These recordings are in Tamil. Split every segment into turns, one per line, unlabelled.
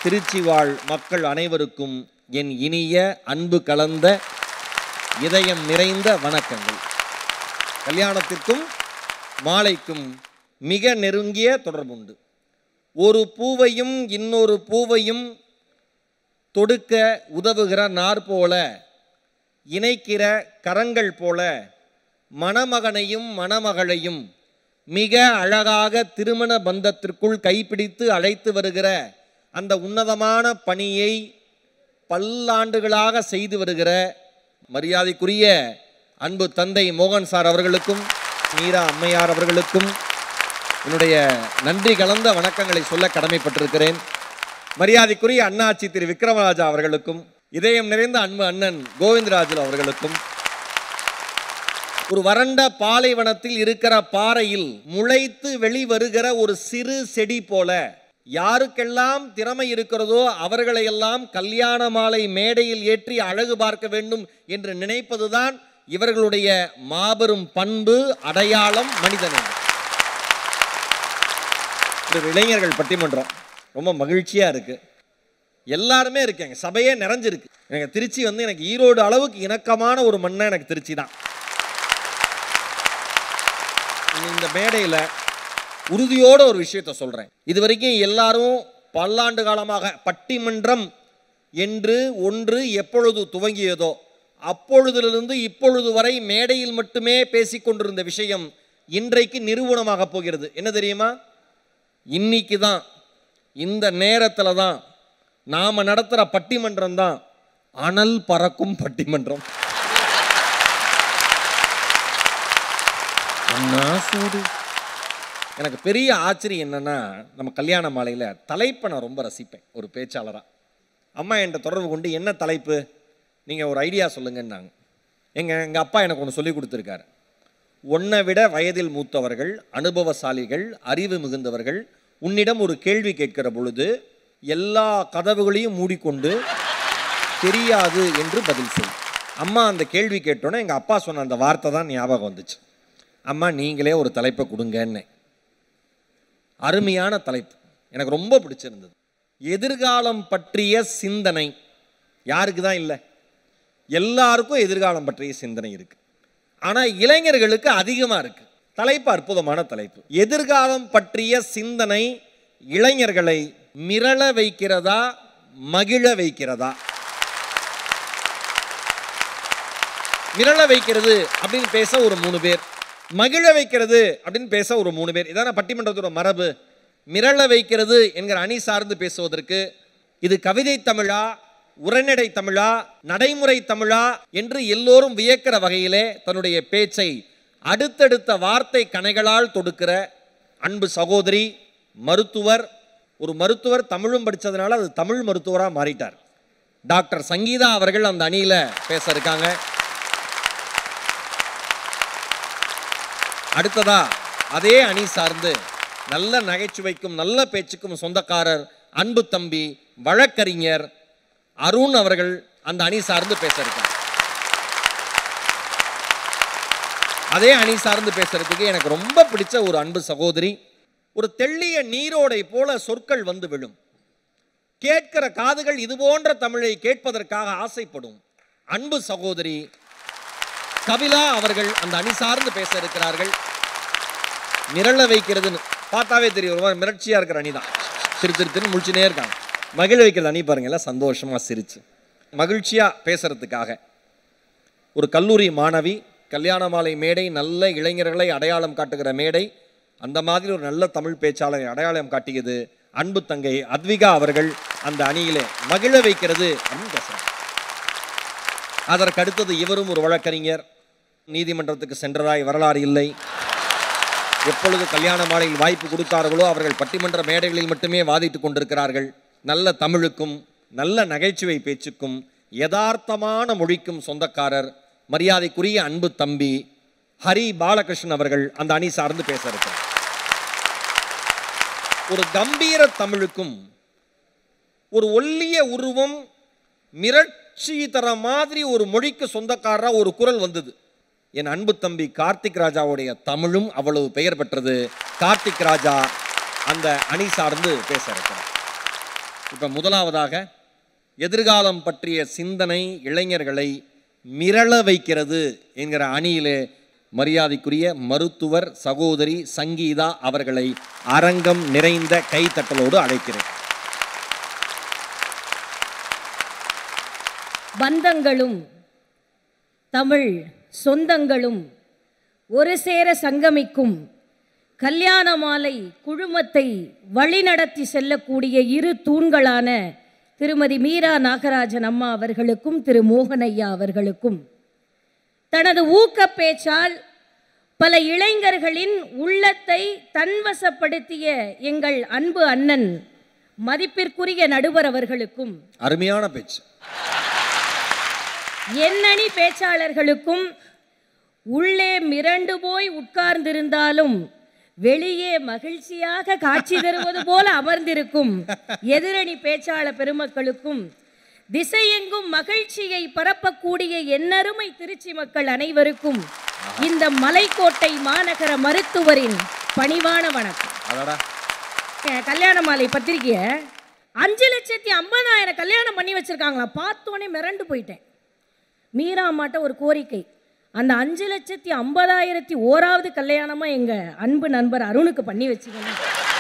திருச்சி வாழ் மக்கள் அனைவருக்கும் என் இனிய அன்பு கலந்த இதயம் நிறைந்த வணக்கங்கள் கல்யாணத்திற்கும் மாலைக்கும் மிக நெருங்கிய தொடர்புண்டு ஒரு பூவையும் இன்னொரு பூவையும் தொடுக்க உதவுகிற நார் போல இணைக்கிற கரங்கள் போல மணமகனையும் மணமகளையும் மிக அழகாக திருமண பந்தத்திற்குள் கைப்பிடித்து அழைத்து வருகிற அந்த உன்னதமான பணியை பல்லாண்டுகளாக செய்து வருகிற மரியாதைக்குரிய அன்பு தந்தை மோகன் சார் அவர்களுக்கும் மீரா அம்மையார் அவர்களுக்கும் என்னுடைய நன்றி கலந்த வணக்கங்களை சொல்ல கடமைப்பட்டிருக்கிறேன் மரியாதைக்குரிய அண்ணாச்சி திரு விக்ரமராஜா அவர்களுக்கும் இதயம் நிறைந்த அன்பு அண்ணன் கோவிந்தராஜு அவர்களுக்கும் ஒரு வறண்ட பாலைவனத்தில் இருக்கிற பாறையில் முளைத்து வெளிவருகிற ஒரு சிறு செடி போல யாருக்கெல்லாம் திறமை இருக்கிறதோ அவர்களையெல்லாம் கல்யாண மாலை மேடையில் ஏற்றி அழகு பார்க்க வேண்டும் என்று நினைப்பதுதான் இவர்களுடைய மாபெரும் பண்பு அடையாளம் மனிதனம் ஒரு இளைஞர்கள் பட்டிமன்றம் ரொம்ப மகிழ்ச்சியா இருக்கு எல்லாருமே இருக்காங்க சபையே நிறைஞ்சிருக்கு எனக்கு திருச்சி வந்து எனக்கு ஈரோடு அளவுக்கு இணக்கமான ஒரு மண்ணை எனக்கு திருச்சி தான் இந்த மேடையில் உறுதியோட ஒரு விஷயத்தை சொல்கிறேன் இது வரைக்கும் எல்லாரும் பல்லாண்டு காலமாக பட்டிமன்றம் என்று ஒன்று எப்பொழுது துவங்கியதோ அப்பொழுதிலிருந்து இப்பொழுது வரை மேடையில் மட்டுமே பேசிக்கொண்டிருந்த விஷயம் இன்றைக்கு நிறுவனமாக போகிறது என்ன தெரியுமா இன்னைக்கு தான் இந்த நேரத்தில் தான் நாம் நடத்துகிற பட்டிமன்றம் தான் அனல் பறக்கும் பட்டிமன்றம் அண்ணா சூடு எனக்கு பெரிய ஆச்சரியம் என்னன்னா நம்ம கல்யாண மாலையில் தலைப்பை நான் ரொம்ப ரசிப்பேன் ஒரு பேச்சாளராக அம்மா என்கிட்ட தொடர்பு கொண்டு என்ன தலைப்பு நீங்கள் ஒரு ஐடியா சொல்லுங்கன்னாங்க எங்கள் எங்கள் அப்பா எனக்கு ஒன்று சொல்லி கொடுத்துருக்காரு உன்னை விட வயதில் மூத்தவர்கள் அனுபவசாலிகள் அறிவு மிகுந்தவர்கள் உன்னிடம் ஒரு கேள்வி கேட்கிற பொழுது எல்லா கதவுகளையும் மூடிக்கொண்டு தெரியாது என்று பதில் சொல் அம்மா அந்த கேள்வி கேட்டோன்னே எங்கள் அப்பா சொன்ன அந்த வார்த்தை தான் ஞாபகம் வந்துச்சு அம்மா நீங்களே ஒரு தலைப்பை கொடுங்கன்னு அருமையான தலைப்பு எனக்கு ரொம்ப பிடிச்சிருந்தது எதிர்காலம் பற்றிய சிந்தனை யாருக்கு தான் இல்லை எல்லாருக்கும் எதிர்காலம் பற்றிய சிந்தனை இருக்கு ஆனால் இளைஞர்களுக்கு அதிகமாக இருக்கு தலைப்பு அற்புதமான தலைப்பு எதிர்காலம் பற்றிய சிந்தனை இளைஞர்களை மிரள வைக்கிறதா மகிழ வைக்கிறதா மிரள வைக்கிறது அப்படின்னு பேச ஒரு மூணு பேர் மகிழ வைக்கிறது அப்படின்னு பேச ஒரு மூணு பேர் இதான பட்டிமன்றத்தோட மரபு மிரள வைக்கிறது என்கிற அணி சார்ந்து பேசுவதற்கு இது கவிதை தமிழா உரைநடை தமிழா நடைமுறை தமிழா என்று எல்லோரும் வியக்கிற வகையிலே தன்னுடைய பேச்சை அடுத்தடுத்த வார்த்தை கணைகளால் தொடுக்கிற அன்பு சகோதரி மருத்துவர் ஒரு மருத்துவர் தமிழும் படித்ததுனால அது தமிழ் மருத்துவராக மாறிட்டார் டாக்டர் சங்கீதா அவர்கள் அந்த அணியில் பேச இருக்காங்க அடுத்ததா அதே அணி சார்ந்து நல்ல நகைச்சுவைக்கும் நல்ல பேச்சுக்கும் சொந்தக்காரர் அன்பு தம்பி வழக்கறிஞர் அருண் அவர்கள் அந்த அணி சார்ந்து பேச இருக்காங்க அதே அணி சார்ந்து பேசுறதுக்கு எனக்கு ரொம்ப பிடிச்ச ஒரு அன்பு சகோதரி ஒரு தெள்ளிய நீரோடை போல சொற்கள் வந்து விழும் கேட்கிற காதுகள் இது போன்ற தமிழை கேட்பதற்காக ஆசைப்படும் அன்பு சகோதரி கபிலா அவர்கள் அந்த அணி சார்ந்து பேச இருக்கிறார்கள் மிரள வைக்கிறதுன்னு பார்த்தாவே தெரியும் ஒரு மாதிரி மிரட்சியாக இருக்கிற அணி தான் சிரி சிரித்துன்னு முழிச்சுனே இருக்காங்க மகிழ வைக்கிறது அணி பாருங்கள சந்தோஷமாக சிரிச்சு மகிழ்ச்சியாக பேசுறதுக்காக ஒரு கல்லூரி மாணவி கல்யாண மாலை மேடை நல்ல இளைஞர்களை அடையாளம் காட்டுகிற மேடை அந்த மாதிரி ஒரு நல்ல தமிழ் பேச்சாளரை அடையாளம் காட்டியது அன்பு தங்கை அத்விகா அவர்கள் அந்த அணியிலே மகிழ வைக்கிறது அப்படின்னு பேசுகிறாங்க அதற்கு அடுத்தது இவரும் ஒரு வழக்கறிஞர் நீதிமன்றத்துக்கு சென்றதாய் வரலாறு இல்லை எப்பொழுது கல்யாண மாலையில் வாய்ப்பு கொடுத்தார்களோ அவர்கள் பட்டிமன்ற மேடைகளில் மட்டுமே வாதிட்டுக் கொண்டிருக்கிறார்கள் நல்ல தமிழுக்கும் நல்ல நகைச்சுவை பேச்சுக்கும் யதார்த்தமான மொழிக்கும் சொந்தக்காரர் மரியாதைக்குரிய அன்பு தம்பி ஹரி பாலகிருஷ்ணன் அவர்கள் அந்த அணி சார்ந்து பேச இருக்கிறார் ஒரு கம்பீர தமிழுக்கும் ஒரு ஒல்லிய உருவம் மிரட்சி தர மாதிரி ஒரு மொழிக்கு சொந்தக்காரரா ஒரு குரல் வந்தது என் அன்பு தம்பி கார்த்திக் ராஜாவுடைய தமிழும் அவ்வளவு பெயர் பெற்றது கார்த்திக் ராஜா அந்த அணி சார்ந்து பேச இருக்கிறார் இப்போ முதலாவதாக எதிர்காலம் பற்றிய சிந்தனை இளைஞர்களை மிரள வைக்கிறது என்கிற அணியிலே மரியாதைக்குரிய மருத்துவர் சகோதரி சங்கீதா அவர்களை அரங்கம் நிறைந்த கைத்தட்டலோடு அழைக்கிறேன்
பந்தங்களும் தமிழ் சொந்தங்களும் ஒரு சேர சங்கமிக்கும் கல்யாண மாலை குழுமத்தை வழிநடத்தி செல்லக்கூடிய இரு தூண்களான திருமதி மீரா நாகராஜன் அம்மா அவர்களுக்கும் திரு மோகனையா அவர்களுக்கும் தனது ஊக்க பேச்சால் பல இளைஞர்களின் உள்ளத்தை தன்வசப்படுத்திய எங்கள் அன்பு அண்ணன் மதிப்பிற்குரிய நடுவர் அவர்களுக்கும்
அருமையான பேச்சு
எண்ணணி பேச்சாளர்களுக்கும் உள்ளே மிரண்டு போய் உட்கார்ந்திருந்தாலும் வெளியே மகிழ்ச்சியாக காட்சி தருவது போல அமர்ந்திருக்கும் எதிரணி பேச்சாளர் பெருமக்களுக்கும் திசையெங்கும் மகிழ்ச்சியை பரப்பக்கூடிய எண்ணருமை திருச்சி மக்கள் அனைவருக்கும் இந்த மலைக்கோட்டை மாநகர மருத்துவரின் பணிவான வணக்கம்
அடடா
என் கல்யாண மாலை பத்திரிக்கைய அஞ்சு லட்சத்தி ஐம்பதாயிரம் கல்யாணம் பண்ணி வச்சிருக்காங்களா பார்த்தோன்னே மிரண்டு போயிட்டேன் மீரா அம்மாட்ட ஒரு கோரிக்கை அந்த அஞ்சு லட்சத்தி ஐம்பதாயிரத்தி ஓராவது கல்யாணமா எங்க அன்பு நண்பர் அருணுக்கு பண்ணி வச்சுக்கணும்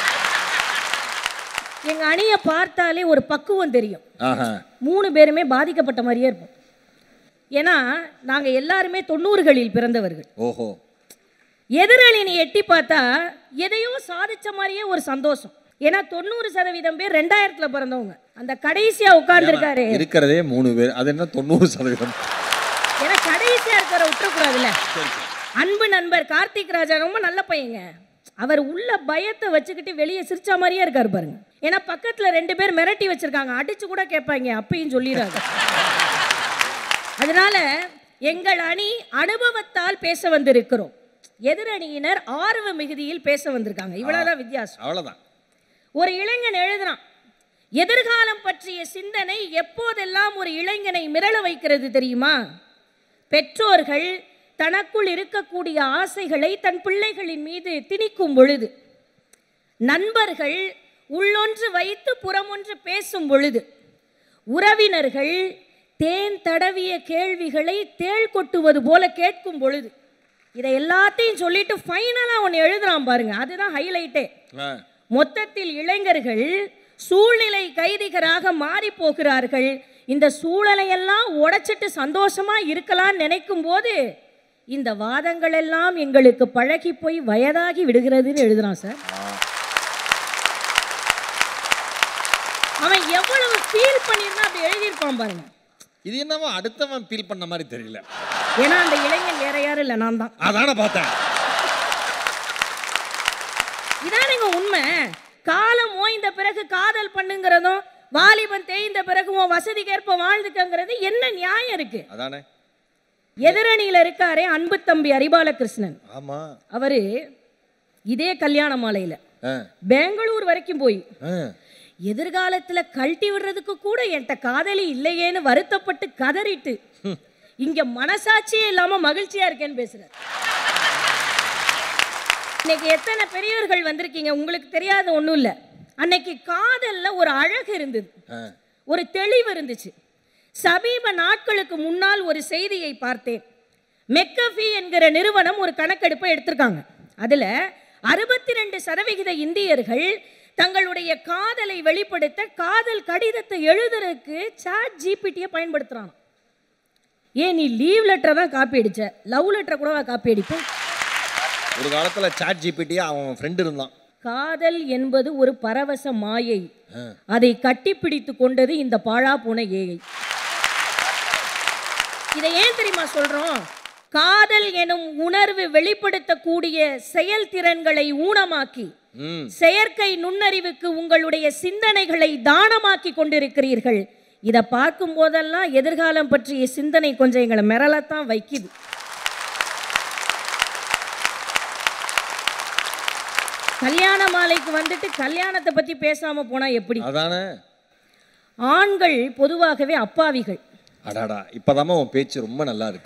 எங்க அணியை பார்த்தாலே ஒரு பக்குவம் தெரியும்
ஆஹா
மூணு பேருமே பாதிக்கப்பட்ட மாதிரியே இருப்போம் ஏன்னா நாங்க எல்லாருமே தொண்ணூறுகளில் பிறந்தவர்கள்
ஓஹோ
எதிரணியை எட்டி பார்த்தா எதையோ சாதிச்ச மாதிரியே ஒரு சந்தோஷம் ஏன்னா தொண்ணூறு சதவீதம் பேர் ரெண்டாயிரத்துல பிறந்தவங்க அந்த கடைசியா உட்கார்ந்துருக்காரு
இருக்கிறதே மூணு பேர் அது என்ன தொண்ணூறு சதவீதம்
ஏன்னா கடைசியா இருக்கிற விட்டுறக்கூடாதுல்ல அன்பு நண்பர் கார்த்திக் ராஜா ரொம்ப நல்ல பையங்க அவர் உள்ள பயத்தை வச்சுக்கிட்டு வெளியே சிரிச்ச மாதிரியே இருக்காரு பாருங்க ஏன்னா பக்கத்துல ரெண்டு பேர் மிரட்டி வச்சிருக்காங்க அடிச்சு கூட கேட்பாங்க அப்பயும் சொல்லிடுறாங்க அதனால எங்கள் அணி அனுபவத்தால் பேச வந்திருக்கிறோம் எதிரணியினர் ஆர்வ மிகுதியில் பேச வந்திருக்காங்க இவ்வளவுதான் வித்தியாசம்
அவ்வளோதான்
ஒரு இளைஞன் எழுதுறான் எதிர்காலம் பற்றிய சிந்தனை எப்போதெல்லாம் ஒரு இளைஞனை மிரள வைக்கிறது தெரியுமா பெற்றோர்கள் தனக்குள் இருக்கக்கூடிய ஆசைகளை தன் பிள்ளைகளின் மீது திணிக்கும் பொழுது நண்பர்கள் உள்ளொன்று வைத்து புறமொன்று பேசும் பொழுது உறவினர்கள் தேன் தடவிய கேள்விகளை தேள் கொட்டுவது போல கேட்கும் பொழுது இதை எல்லாத்தையும் சொல்லிட்டு ஃபைனலாக ஒன்று எழுதுறான் பாருங்க அதுதான் ஹைலைட்டே
ஆ
மொத்தத்தில் இளைஞர்கள் சூழ்நிலை கைதிகராக மாறி போகிறார்கள் இந்த சூழலையெல்லாம் உடைச்சிட்டு சந்தோஷமா இருக்கலாம்னு நினைக்கும் போது இந்த வாதங்கள் எல்லாம் எங்களுக்கு பழகி போய் வயதாகி விடுகிறதுன்னு எழுதுறான் சார் அவன் எவ்வளவு ஃபீல் பண்ணியிருந்தா அப்படி எழுதியிருப்பான் பாருங்க
இது என்னவோ அடுத்தவன் ஃபீல் பண்ண மாதிரி தெரியல
ஏன்னா அந்த இளைஞன் வேற யாரும் இல்லை நான் தான்
அதான பார்த்தேன்
இதானுங்க உண்மை காலம் ஓய்ந்த பிறகு காதல் பண்ணுங்கிறதும் வாலிபன் தேய்ந்த பிறகு உன் வசதிக்கேற்ப வாழ்ந்துக்கங்கிறது என்ன நியாயம் இருக்கு
அதானே
எதிரணியில இருக்காரே அன்பு தம்பி அரிபாலகிருஷ்ணன்
ஆமா
அவரு இதே கல்யாண மாலையில
ஆ
பெங்களூர் வரைக்கும் போய்
ஆ
எதிர்காலத்துல கழட்டி விடுறதுக்கு கூட என்கிட்ட காதலி இல்லையேன்னு வருத்தப்பட்டு கதறிட்டு இங்க மனசாட்சியே இல்லாம மகிழ்ச்சியா இருக்கேன்னு பேசுறாரு இன்னைக்கு எத்தனை பெரியவர்கள் வந்திருக்கீங்க உங்களுக்கு தெரியாத ஒண்ணும் இல்ல அன்னைக்கு காதல்ல ஒரு அழகு இருந்தது
ஆ
ஒரு தெளிவு இருந்துச்சு சமீப நாட்களுக்கு முன்னால் ஒரு செய்தியை பார்த்தேன் மெக்கஃபி என்கிற நிறுவனம் ஒரு கணக்கெடுப்பை எடுத்திருக்காங்க அதுல அறுபத்தி ரெண்டு சதவிகித இந்தியர்கள் தங்களுடைய காதலை வெளிப்படுத்த காதல் கடிதத்தை எழுதுறதுக்கு சாட் ஜிபிடியை பயன்படுத்துறாங்க ஏன் நீ லீவ் லெட்டரை தான் காப்பி அடிச்ச லவ் லெட்டரை கூடவா காப்பி அடிப்பேன்
ஒரு காலத்துல சாட் ஜிபிடி அவன் ஃப்ரெண்ட் இருந்தான்
காதல் என்பது ஒரு பரவச மாயை
ஆ.
அதை கட்டிப்பிடித்து கொண்டது இந்த பாழா போன ஏஐ இதை ஏன் தெரியுமா சொல்றோம் காதல் எனும் உணர்வு வெளிப்படுத்தக்கூடிய செயல்திறன்களை ஊனமாக்கி
ம்
செயற்கை நுண்ணறிவுக்கு உங்களுடைய சிந்தனைகளை தானமாக்கி கொண்டிருக்கிறீர்கள் இதை பார்க்கும் போதெல்லாம் எதிர்காலம் பற்றிய சிந்தனை கொஞ்சம் எங்களை மிரளத்தான் வைக்குது கல்யாண மாலைக்கு வந்துட்டு கல்யாணத்தை பத்தி பேசாம போனா எப்படி
அதானே
ஆண்கள் பொதுவாகவே அப்பாவிகள்
அடாடா இப்போதாம்மா உன் பேச்சு ரொம்ப நல்லா இருக்கு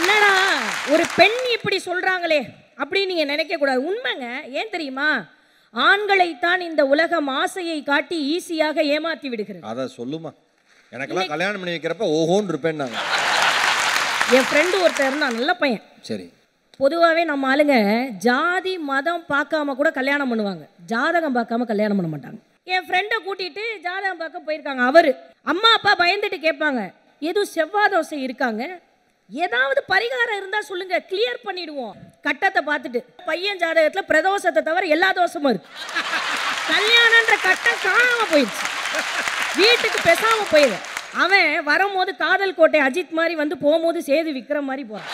என்னடா ஒரு பெண் இப்படி சொல்றாங்களே அப்படின்னு நீங்க நினைக்க கூடாது உண்மைங்க ஏன் தெரியுமா ஆண்களைத்தான் இந்த உலகம் ஆசையை காட்டி ஈஸியாக ஏமாத்தி விடுகிறது
அதை சொல்லுமா எனக்கெல்லாம் கல்யாணம் பண்ணி வைக்கிறப்ப ஓஹோன்னு இருப்பேன்னாங்க
என் ஃப்ரெண்டு ஒருத்தர் இருந்தான் நல்ல பையன்
சரி
பொதுவாகவே நம்ம ஆளுங்க ஜாதி மதம் பார்க்காம கூட கல்யாணம் பண்ணுவாங்க ஜாதகம் பார்க்காம கல்யாணம் பண்ண மாட்டாங்க என் ஃப்ரெண்டை கூட்டிட்டு ஜாதகம் பார்க்க போயிருக்காங்க அவர் அம்மா அப்பா பயந்துட்டு கேட்பாங்க எதுவும் செவ்வாய் தோசை இருக்காங்க ஏதாவது பரிகாரம் இருந்தால் சொல்லுங்க கிளியர் பண்ணிடுவோம் கட்டத்தை பார்த்துட்டு பையன் ஜாதகத்தில் பிரதோஷத்தை தவிர எல்லா தோஷமும் இருக்கு கல்யாணன்ற கட்டம் காணாம போயிடுச்சு வீட்டுக்கு பேசாம போயிடு அவன் வரும்போது காதல் கோட்டை அஜித் மாதிரி வந்து போகும்போது சேது விக்ரம் மாதிரி போறான்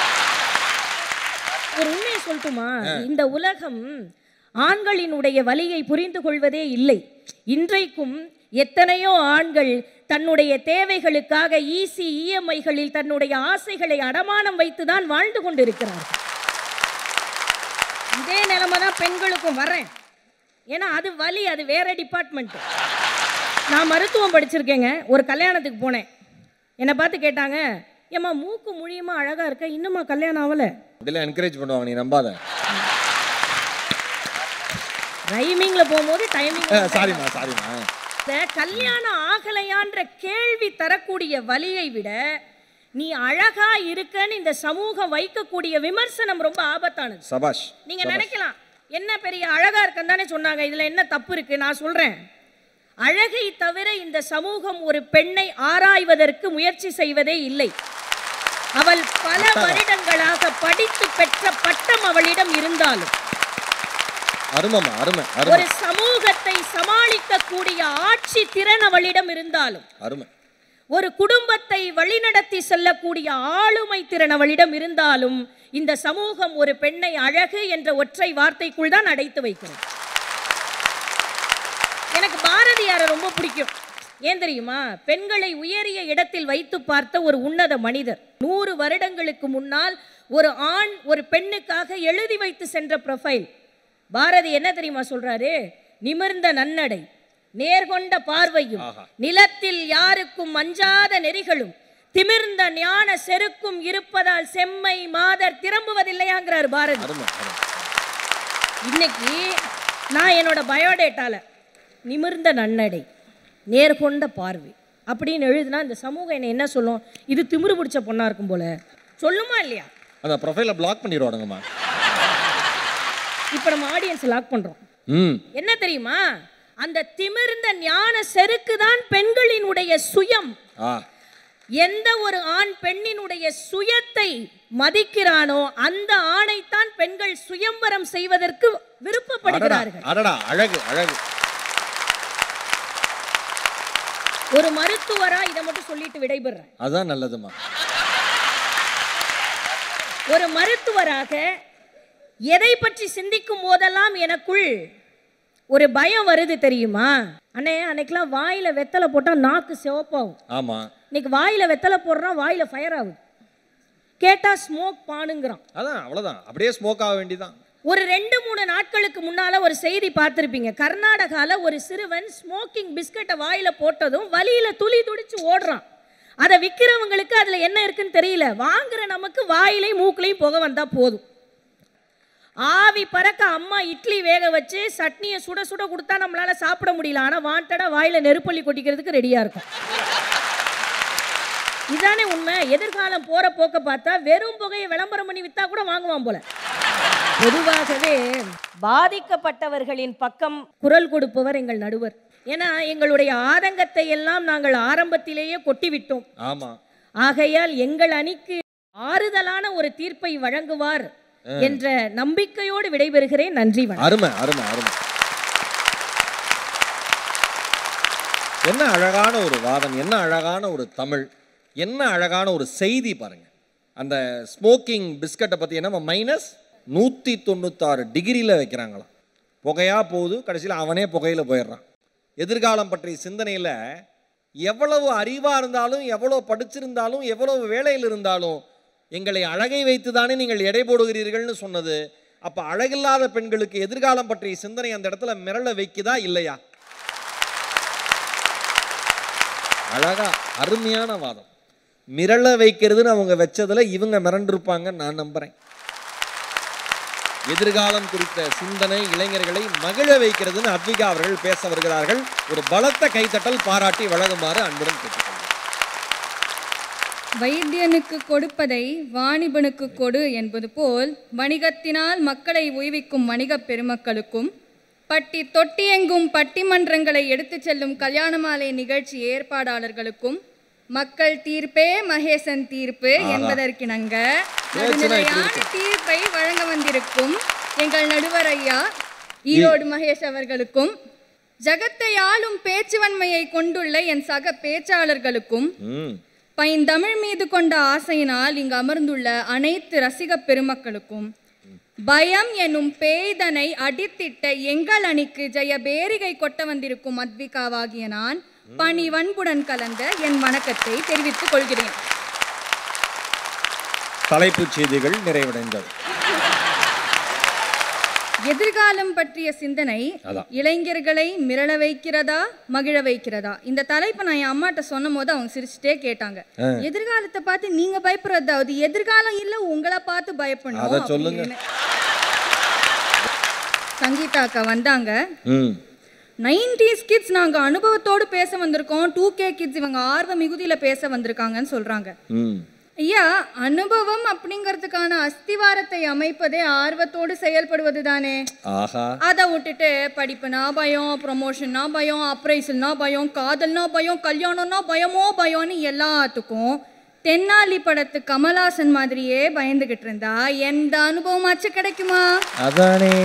ஒரு உண்மையை சொல்லட்டுமா இந்த உலகம் ஆண்களினுடைய வலியை புரிந்து கொள்வதே இல்லை இன்றைக்கும் எத்தனையோ ஆண்கள் தன்னுடைய தேவைகளுக்காக ஈசி இஎம்ஐகளில் தன்னுடைய ஆசைகளை அடமானம் வைத்துதான் வாழ்ந்து கொண்டிருக்கிறார்கள் இதே நிலைமை தான் பெண்களுக்கும் வரேன் ஏன்னா அது வலி அது வேற டிபார்ட்மெண்ட் நான் மருத்துவம் படிச்சிருக்கேங்க ஒரு கல்யாணத்துக்கு போனேன் என்னை பார்த்து கேட்டாங்க ஏம்மா மூக்கு முழியுமா அழகா இருக்க இன்னுமா கல்யாணம் ஆகலை
இதெல்லாம் என்கரேஜ் பண்ணுவாங்க நீ நம்பாத
ரைமிங்ல போகும்போது டைமிங்
சாரிம்மா சாரிம்மா
இந்த கல்யாணம் ஆகலையான்ற கேள்வி தரக்கூடிய வலியை விட நீ அழகா இருக்கன்னு இந்த சமூகம் வைக்கக்கூடிய விமர்சனம் ரொம்ப ஆபத்தானது
சபாஷ்
நீங்க நினைக்கலாம் என்ன பெரிய அழகா இருக்கன்னு தானே சொன்னாங்க இதுல என்ன தப்பு இருக்கு நான் சொல்றேன் அழகை தவிர இந்த சமூகம் ஒரு பெண்ணை ஆராய்வதற்கு முயற்சி செய்வதே இல்லை அவள் பல வருடங்களாக படித்து பெற்ற பட்டம் அவளிடம் இருந்தாலும்
அருமம்மா அருமை அருமை
ஒரு சமூகத்தை சமாளிக்கக்கூடிய ஆட்சி திறன் அவளிடம் இருந்தாலும்
அருமை
ஒரு குடும்பத்தை வழிநடத்தி செல்லக்கூடிய ஆளுமை திறன் அவளிடம் இருந்தாலும் இந்த சமூகம் ஒரு பெண்ணை அழகு என்ற ஒற்றை வார்த்தைக்குள் தான் அடைத்து வைக்கிறது எனக்கு பாரதியாரை ரொம்ப பிடிக்கும் ஏன் தெரியுமா பெண்களை உயரிய இடத்தில் வைத்து பார்த்த ஒரு உன்னத மனிதர் நூறு வருடங்களுக்கு முன்னால் ஒரு ஆண் ஒரு பெண்ணுக்காக எழுதி வைத்து சென்ற ப்ரொஃபைல் பாரதி என்ன தெரியுமா சொல்றாரு நிமிர்ந்த நன்னடை நேர்கொண்ட பார்வையும்
ஆஹா.
நிலத்தில் யாருக்கும் அஞ்சாத நெறிகளும் திமிர்ந்த ஞான செருக்கும் இருப்பதால் செம்மை மாதர் திரும்புவதில்லையாங்கிறார் பாரதி
அருமை அருமை
இன்னைக்கு நான் என்னோட பயோடேட்டால நிமிர்ந்த நன்னடை நேர்கொண்ட பார்வை அப்படின்னு எழுதுனா இந்த சமூகம் என்னை என்ன சொல்லும் இது திமிரு பிடிச்ச பொண்ணா இருக்கும் போல சொல்லுமா இல்லையா
அந்த ப்ரொஃபைலை பிளாக் பண்ணிடுவானுங்கம்மா
இப்போ நம்ம ஆடியன்ஸ் லாக் பண்றோம்
ம்
என்ன தெரியுமா அந்த திமிர்ந்த ஞான செருக்கு தான் பெண்களினுடைய சுயம்
ஆ
எந்த ஒரு ஆண் பெண்ணினுடைய சுயத்தை மதிக்கிறானோ அந்த ஆணைத்தான் பெண்கள் சுயம்பரம் செய்வதற்கு
அடடா
விருப்பப்படுகிறார்கள்
அடடா அழகு அழகு
ஒரு மருத்துவரா இதை மட்டும் சொல்லிட்டு விடைபெறேன்
அதுதான் நல்லதும்மா
ஒரு மருத்துவராக எதை பற்றி சிந்திக்கும் போதெல்லாம் எனக்குள் ஒரு பயம் வருது தெரியுமா அண்ணே அன்னைக்கெல்லாம் வாயில வெத்தலை போட்டா நாக்கு சிவப்பாகும்
ஆமா
இன்னைக்கு வாயில வெத்தலை போடுறான் வாயில ஃபயர் ஆகுது கேட்டா ஸ்மோக் பானுங்கிறான்
அதான் அவ்வளவுதான் அப்படியே ஸ்மோக் ஆக வேண்டியதான்
ஒரு ரெண்டு மூணு நாட்களுக்கு முன்னால ஒரு செய்தி பார்த்துருப்பீங்க கர்நாடகால ஒரு சிறுவன் ஸ்மோக்கிங் பிஸ்கட்டை வாயில போட்டதும் வலியில துளி துடிச்சு ஓடுறான் அதை விற்கிறவங்களுக்கு அதுல என்ன இருக்குன்னு தெரியல வாங்குற நமக்கு வாயிலையும் மூக்குலையும் புகை வந்தா போதும் ஆவி பறக்க அம்மா இட்லி வேக வச்சு சட்னியை சுட சுட கொடுத்தா நம்மளால சாப்பிட முடியல ஆனா வாண்டடா வாயில நெருப்பள்ளி கொட்டிக்கிறதுக்கு ரெடியா இருக்கும் இதானே உண்மை எதிர்காலம் போற போக்க பார்த்தா வெறும் புகையை விளம்பரம் பண்ணி வித்தா கூட வாங்குவான் போல பொதுவாகவே பாதிக்கப்பட்டவர்களின் பக்கம் குரல் கொடுப்பவர் எங்கள் நடுவர் ஏன்னா எங்களுடைய ஆதங்கத்தை எல்லாம் நாங்கள் ஆரம்பத்திலேயே கொட்டிவிட்டோம்
ஆமா
ஆகையால் எங்கள் அணிக்கு ஆறுதலான ஒரு தீர்ப்பை வழங்குவார் என்ற நம்பிக்கையோடு விடைபெறுகிறேன் நன்றி வணக்கம்
அருமை அருமை அருமை என்ன அழகான ஒரு வாதம் என்ன அழகான ஒரு தமிழ் என்ன அழகான ஒரு செய்தி பாருங்க அந்த ஸ்மோக்கிங் பிஸ்கட்டை பற்றி என்ன மைனஸ் நூற்றி தொண்ணூத்தாறு டிகிரியில் வைக்கிறாங்களாம் புகையா போகுது கடைசியில் அவனே புகையில் போயிடுறான் எதிர்காலம் பற்றிய சிந்தனையில் எவ்வளவு அறிவாக இருந்தாலும் எவ்வளோ படிச்சிருந்தாலும் எவ்வளவு வேலையில் இருந்தாலும் எங்களை அழகை வைத்து தானே நீங்கள் எடை போடுகிறீர்கள்னு சொன்னது அப்போ அழகில்லாத பெண்களுக்கு எதிர்காலம் பற்றிய சிந்தனை அந்த இடத்துல மிரள வைக்குதா இல்லையா அழகா அருமையான வாதம் மிரள வைக்கிறதுன்னு அவங்க வச்சதுல இவங்க மிரண்டிருப்பாங்கன்னு நான் நம்புறேன் எதிர்காலம் குறித்த சிந்தனை இளைஞர்களை மகிழ வைக்கிறதுன்னு அத்விகா அவர்கள் பேச வருகிறார்கள் ஒரு பலத்த கைத்தட்டல் பாராட்டி வழங்குமாறு அன்புடன் கேட்டுக்கொள்கிறேன்
வைத்தியனுக்கு கொடுப்பதை வாணிபனுக்கு கொடு என்பது போல் வணிகத்தினால் மக்களை உய்விக்கும் வணிகப் பெருமக்களுக்கும் பட்டி தொட்டியெங்கும் பட்டிமன்றங்களை எடுத்துச் செல்லும் கல்யாண மாலை நிகழ்ச்சி ஏற்பாடாளர்களுக்கும் மக்கள் தீர்ப்பே மகேசன் தீர்ப்பு என்பதற்கிணங்க நடுநிலையான தீர்ப்பை வழங்க வந்திருக்கும் எங்கள் நடுவர் ஐயா ஈரோடு மகேஷ் அவர்களுக்கும் ஜகத்தை ஆளும் பேச்சுவன்மையை கொண்டுள்ள என் சக பேச்சாளர்களுக்கும்
ம்
பைந்தமிழ் மீது கொண்ட ஆசையினால் இங்கு அமர்ந்துள்ள அனைத்து ரசிகப் பெருமக்களுக்கும் பயம் எனும் பேய்தனை அடித்திட்ட எங்கள் அணிக்கு ஜெய பேரிகை கொட்ட வந்திருக்கும் அத்விகாவாகிய நான் பணி வன்புடன் கலந்த என் வணக்கத்தை தெரிவித்துக் கொள்கிறேன்
தலைப்புச் செய்திகள் நிறைவடைந்தது
எதிர்காலம் பற்றிய சிந்தனை
அதான்.
இளைஞர்களை மிரள வைக்கிறதா மகிழ வைக்கிறதா இந்த தலைப்பை நான் என் அம்மாட்ட சொன்னும் போது அவங்க சிரிச்சுட்டே கேட்டாங்க எதிர்காலத்தை பார்த்து நீங்க பயப்படுறதாவது எதிர்காலம் இல்ல உங்களை பார்த்து பயப்படணும்
அத சொல்லுங்க.
அப்படின்னு. சங்கீதா அக்கா வந்தாங்க
ம்
நைன்டிஸ் கிட்ஸ் நாங்க அனுபவத்தோடு பேச வந்திருக்கோம் டூ கே கிட்ஸ் இவங்க ஆர்வ மிகுதியில பேச வந்திருக்காங்கன்னு சொல்றாங்க
ம்
ஐயா அனுபவம் அப்படிங்கிறதுக்கான அஸ்திவாரத்தை அமைப்பதே ஆர்வத்தோடு செயல்படுவது தானே
ஆஹா
அதை விட்டுட்டு படிப்புனா பயம் ப்ரொமோஷன்னா பயம் அப்ரைசல்னா பயம் காதல்னா பயம் கல்யாணம்னா பயமோ பயம்னு எல்லாத்துக்கும் தென்னாலி படத்து கமலாசன் மாதிரியே பயந்துகிட்டு இருந்தா எந்த அனுபவமாச்சும் கிடைக்குமா
அதானே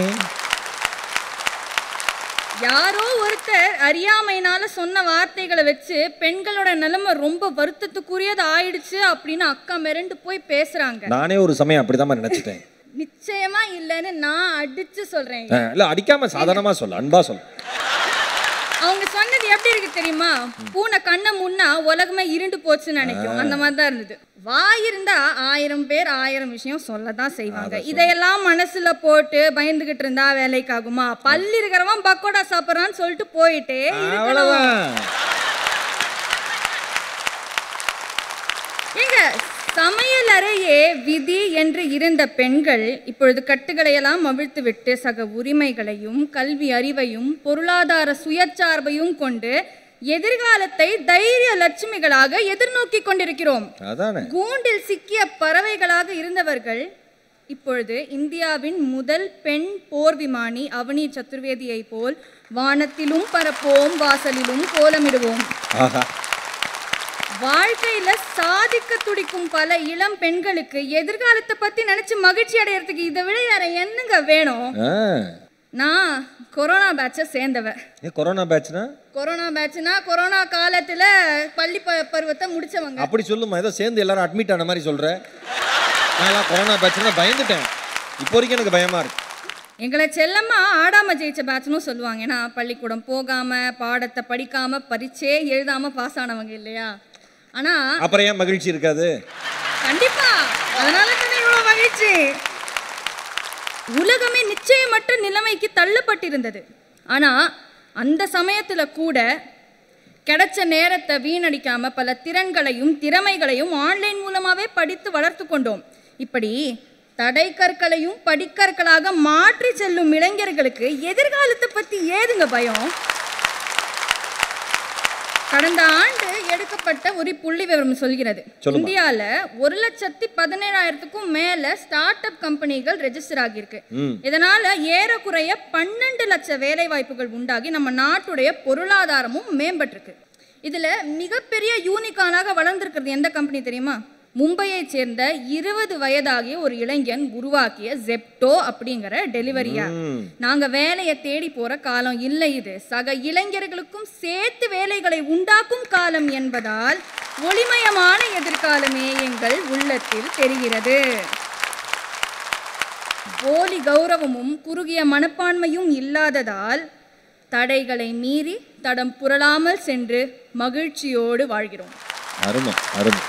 யாரோ ஒருத்தர் அறியாமையினால சொன்ன வார்த்தைகளை வச்சு பெண்களோட நிலைமை ரொம்ப வருத்தத்துக்குரியது ஆயிடுச்சு அப்படின்னு அக்கா மிரண்டு போய் பேசுறாங்க
நானே ஒரு சமயம் அப்படிதான் நினைச்சிட்டேன்
நிச்சயமா இல்லைன்னு நான் அடிச்சு சொல்றேன்
அஹ், இல்ல அடிக்காம சாதாரணமா சொல்லு அன்பா சொல்லு
அவங்க சொன்னது எப்படி இருக்கு தெரியுமா பூனை கண்ணை முன்னா உலகமே இருண்டு போச்சுன்னு நினைக்கும் அந்த மாதிரி தான் இருந்தது வாய் இருந்தா ஆயிரம் பேர் ஆயிரம் விஷயம் சொல்ல தான் செய்வாங்க இதையெல்லாம் மனசுல போட்டு பயந்துகிட்டு இருந்தா வேலைக்கு ஆகுமா பல்லு இருக்கிறவன் பக்கோடா சாப்பிட்றான்னு சொல்லிட்டு போயிட்டே இருக்கணும்
அவ்வளவுதான்
ஏங்க சமையல் அறையே விதி என்று இருந்த பெண்கள் இப்பொழுது கட்டுகளை எல்லாம் அவிழ்த்து விட்டு சக உரிமைகளையும் கல்வி அறிவையும் பொருளாதார சுயச்சார்பையும் கொண்டு எதிர்காலத்தை தைரிய லட்சுமிகளாக எதிர்நோக்கி கொண்டிருக்கிறோம்
அதானே
கூண்டில் சிக்கிய பறவைகளாக இருந்தவர்கள் இப்பொழுது இந்தியாவின் முதல் பெண் போர் விமானி அவனி சதுர்வேதியை போல் வானத்திலும் பறப்போம் வாசலிலும் கோலமிடுவோம்
ஆஹா
வாழ்க்கையில சாதிக்க துடிக்கும் பல இளம் பெண்களுக்கு எதிர்காலத்தை பத்தி நினைச்சு மகிழ்ச்சி அடையறதுக்கு இதை விட வேற என்னங்க வேணும்
ஆ.
நான் கொரோனா பேட்சை சேர்ந்தவ
ஏன் கொரோனா பேட்ச்னா
கொரோனா பேட்ச்னா கொரோனா காலத்துல பள்ளி ப பருவத்தை முடிச்சவங்க
அப்படி சொல்லுமா ஏதோ சேர்ந்து எல்லாரும் அட்மிட் ஆன மாதிரி சொல்ற நான் கொரோனா பேட்ச்னா பயந்துட்டேன் இப்போ வரைக்கும் எனக்கு பயமா இருக்கு
எங்களை செல்லம்மா ஆடாம ஜெயிச்ச பேட்ச்னு சொல்லுவாங்க ஏன்னா பள்ளிக்கூடம் போகாம பாடத்தை படிக்காம பரீட்சையே எழுதாம பாஸ் ஆனவங்க இல்லையா ஆனா
அப்புறம் ஏன் மகிழ்ச்சி இருக்காது
கண்டிப்பா அதனால தானே இவ்வளவு மகிழ்ச்சி உலகமே நிச்சயமற்ற நிலைமைக்கு தள்ளப்பட்டிருந்தது ஆனா அந்த சமயத்துல கூட கிடைச்ச நேரத்தை வீணடிக்காம பல திறன்களையும் திறமைகளையும் ஆன்லைன் மூலமாவே படித்து வளர்த்து கொண்டோம் இப்படி தடை கற்களையும் படிக்கற்களாக மாற்றி செல்லும் இளைஞர்களுக்கு எதிர்காலத்தை பத்தி ஏதுங்க பயம் கடந்த ஆண்டு எடுக்கப்பட்ட ஒரு புள்ளி விவரம் சொல்கிறது
சொல்லுமா.
இந்தியால ஒரு லட்சத்தி பதினேழாயிரத்துக்கும் மேல ஸ்டார்ட் அப் கம்பெனிகள் ரெஜிஸ்டர் ஆகியிருக்கு
ம்
இதனால ஏறக்குறைய பன்னெண்டு லட்சம் வேலை வாய்ப்புகள் உண்டாகி நம்ம நாட்டுடைய பொருளாதாரமும் மேம்பட்டிருக்கு இதுல மிகப்பெரிய யூனிகானாக வளர்ந்திருக்கிறது எந்த கம்பெனி தெரியுமா மும்பையைச் சேர்ந்த இருபது வயதாகிய ஒரு இளைஞன் உருவாக்கிய ஜெப்டோ அப்படிங்கிற டெலிவரி ஆப்
ம்.
நாங்க வேலையை தேடி போற காலம் இல்லை இது சக இளைஞர்களுக்கும் சேர்த்து வேலைகளை உண்டாக்கும் காலம் என்பதால் ஒளிமயமான எதிர்காலமே எங்கள் உள்ளத்தில் தெரிகிறது போலி கௌரவமும் குறுகிய மனப்பான்மையும் இல்லாததால் தடைகளை மீறி தடம் புரளாமல் சென்று மகிழ்ச்சியோடு வாழ்கிறோம்
அருமை அருமை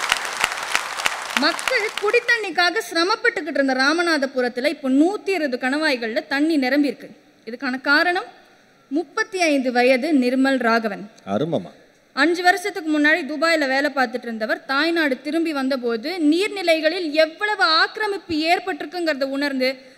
மக்கள் குடித்தண்ணிக்காக சிரமப்பட்டுக்கிட்டு இருந்த ராமநாதபுரத்தில் இப்போ நூற்றி இருபது கணவாய்களில் தண்ணி நிரம்பியிருக்கு இதுக்கான காரணம் முப்பத்தி ஐந்து வயது நிர்மல் ராகவன்
அருமமா
அஞ்சு வருஷத்துக்கு முன்னாடி துபாயில் வேலை பார்த்துட்டு இருந்தவர் தாய்நாடு திரும்பி வந்தபோது நீர்நிலைகளில் எவ்வளவு ஆக்கிரமிப்பு ஏற்பட்டிருக்குங்கிறத உணர்ந்து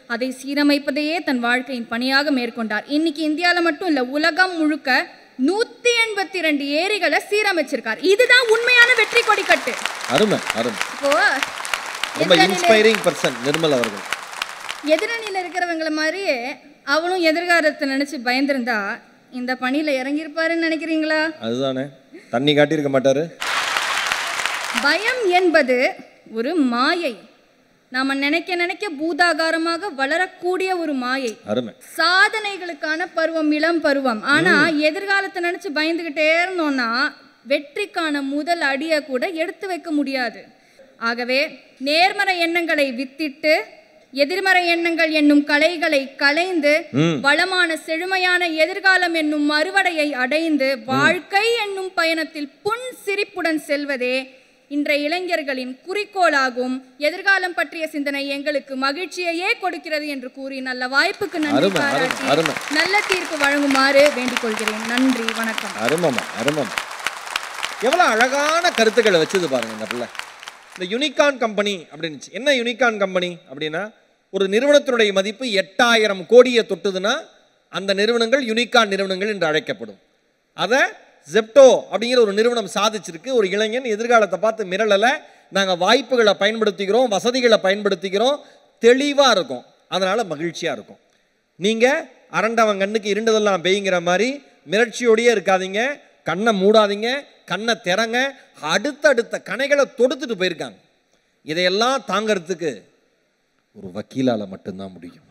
அதை சீரமைப்பதையே தன் வாழ்க்கையின் பணியாக மேற்கொண்டார் இன்னைக்கு இந்தியாவில் மட்டும் இல்லை உலகம் முழுக்க நூத்தி எண்பத்தி ரெண்டு ஏரிகளை சீரமைச்சிருக்கார் இதுதான் உண்மையான வெற்றி கொடிக்கட்டு
அருமை அருமை
இப்போ
ரொம்ப
எதிரணியில-
இன்ஸ்பைரிங் பர்சன் நிர்மல் அவர்கள்
எதிரணியில் இருக்கிறவங்கள மாதிரியே அவளும் எதிர்காலத்தை நினைச்சு பயந்திருந்தா இந்த பணியில இறங்கியிருப்பாருன்னு நினைக்கிறீங்களா
அதுதானே தண்ணி காட்டியிருக்க மாட்டாரு
பயம் என்பது ஒரு மாயை நாம நினைக்க நினைக்க பூதாகாரமாக வளரக்கூடிய ஒரு மாயை
அருமை
சாதனைகளுக்கான பருவம் இளம் பருவம் ஆனா எதிர்காலத்தை நினைச்சு பயந்துகிட்டே இருந்தோம்னா வெற்றிக்கான முதல் அடியை கூட எடுத்து வைக்க முடியாது ஆகவே நேர்மறை எண்ணங்களை வித்திட்டு எதிர்மறை எண்ணங்கள் என்னும் கலைகளை களைந்து
ம்.
வளமான செழுமையான எதிர்காலம் என்னும் மறுவடையை அடைந்து வாழ்க்கை என்னும் பயணத்தில் புன் சிரிப்புடன் செல்வதே இன்றைய இளைஞர்களின் குறிக்கோளாகும் எதிர்காலம் பற்றிய சிந்தனை எங்களுக்கு மகிழ்ச்சியையே கொடுக்கிறது என்று கூறி நல்ல வாய்ப்புக்கு நன்றி
அருமை, அருமை,
பாராட்டி
அருமை.
நல்ல தீர்ப்பு வழங்குமாறு வேண்டிக் கொள்கிறேன் நன்றி வணக்கம்
அருமமா அருமமா எவ்வளோ அழகான கருத்துக்களை வச்சது பாருங்க இந்த பிள்ளை இந்த யூனிகான் கம்பெனி அப்படின்னுச்சு என்ன யூனிகான் கம்பெனி அப்படின்னா ஒரு நிறுவனத்தினுடைய மதிப்பு எட்டாயிரம் கோடியை தொட்டுதுன்னா அந்த நிறுவனங்கள் யூனிகான் நிறுவனங்கள் என்று அழைக்கப்படும் அதை ஜெப்டோ அப்படிங்கிற ஒரு நிறுவனம் சாதிச்சிருக்கு ஒரு இளைஞன் எதிர்காலத்தை பார்த்து மிரளலை நாங்கள் வாய்ப்புகளை பயன்படுத்திக்கிறோம் வசதிகளை பயன்படுத்திக்கிறோம் தெளிவாக இருக்கும் அதனால் மகிழ்ச்சியாக இருக்கும் நீங்கள் அரண்டவன் கண்ணுக்கு இருண்டதெல்லாம் பெய்யுங்கிற மாதிரி மிரட்சியோடயே இருக்காதீங்க கண்ணை மூடாதீங்க கண்ணை திறங்க அடுத்தடுத்த கணைகளை தொடுத்துட்டு போயிருக்காங்க இதையெல்லாம் தாங்கிறதுக்கு ஒரு வக்கீலால் மட்டும்தான் முடியும்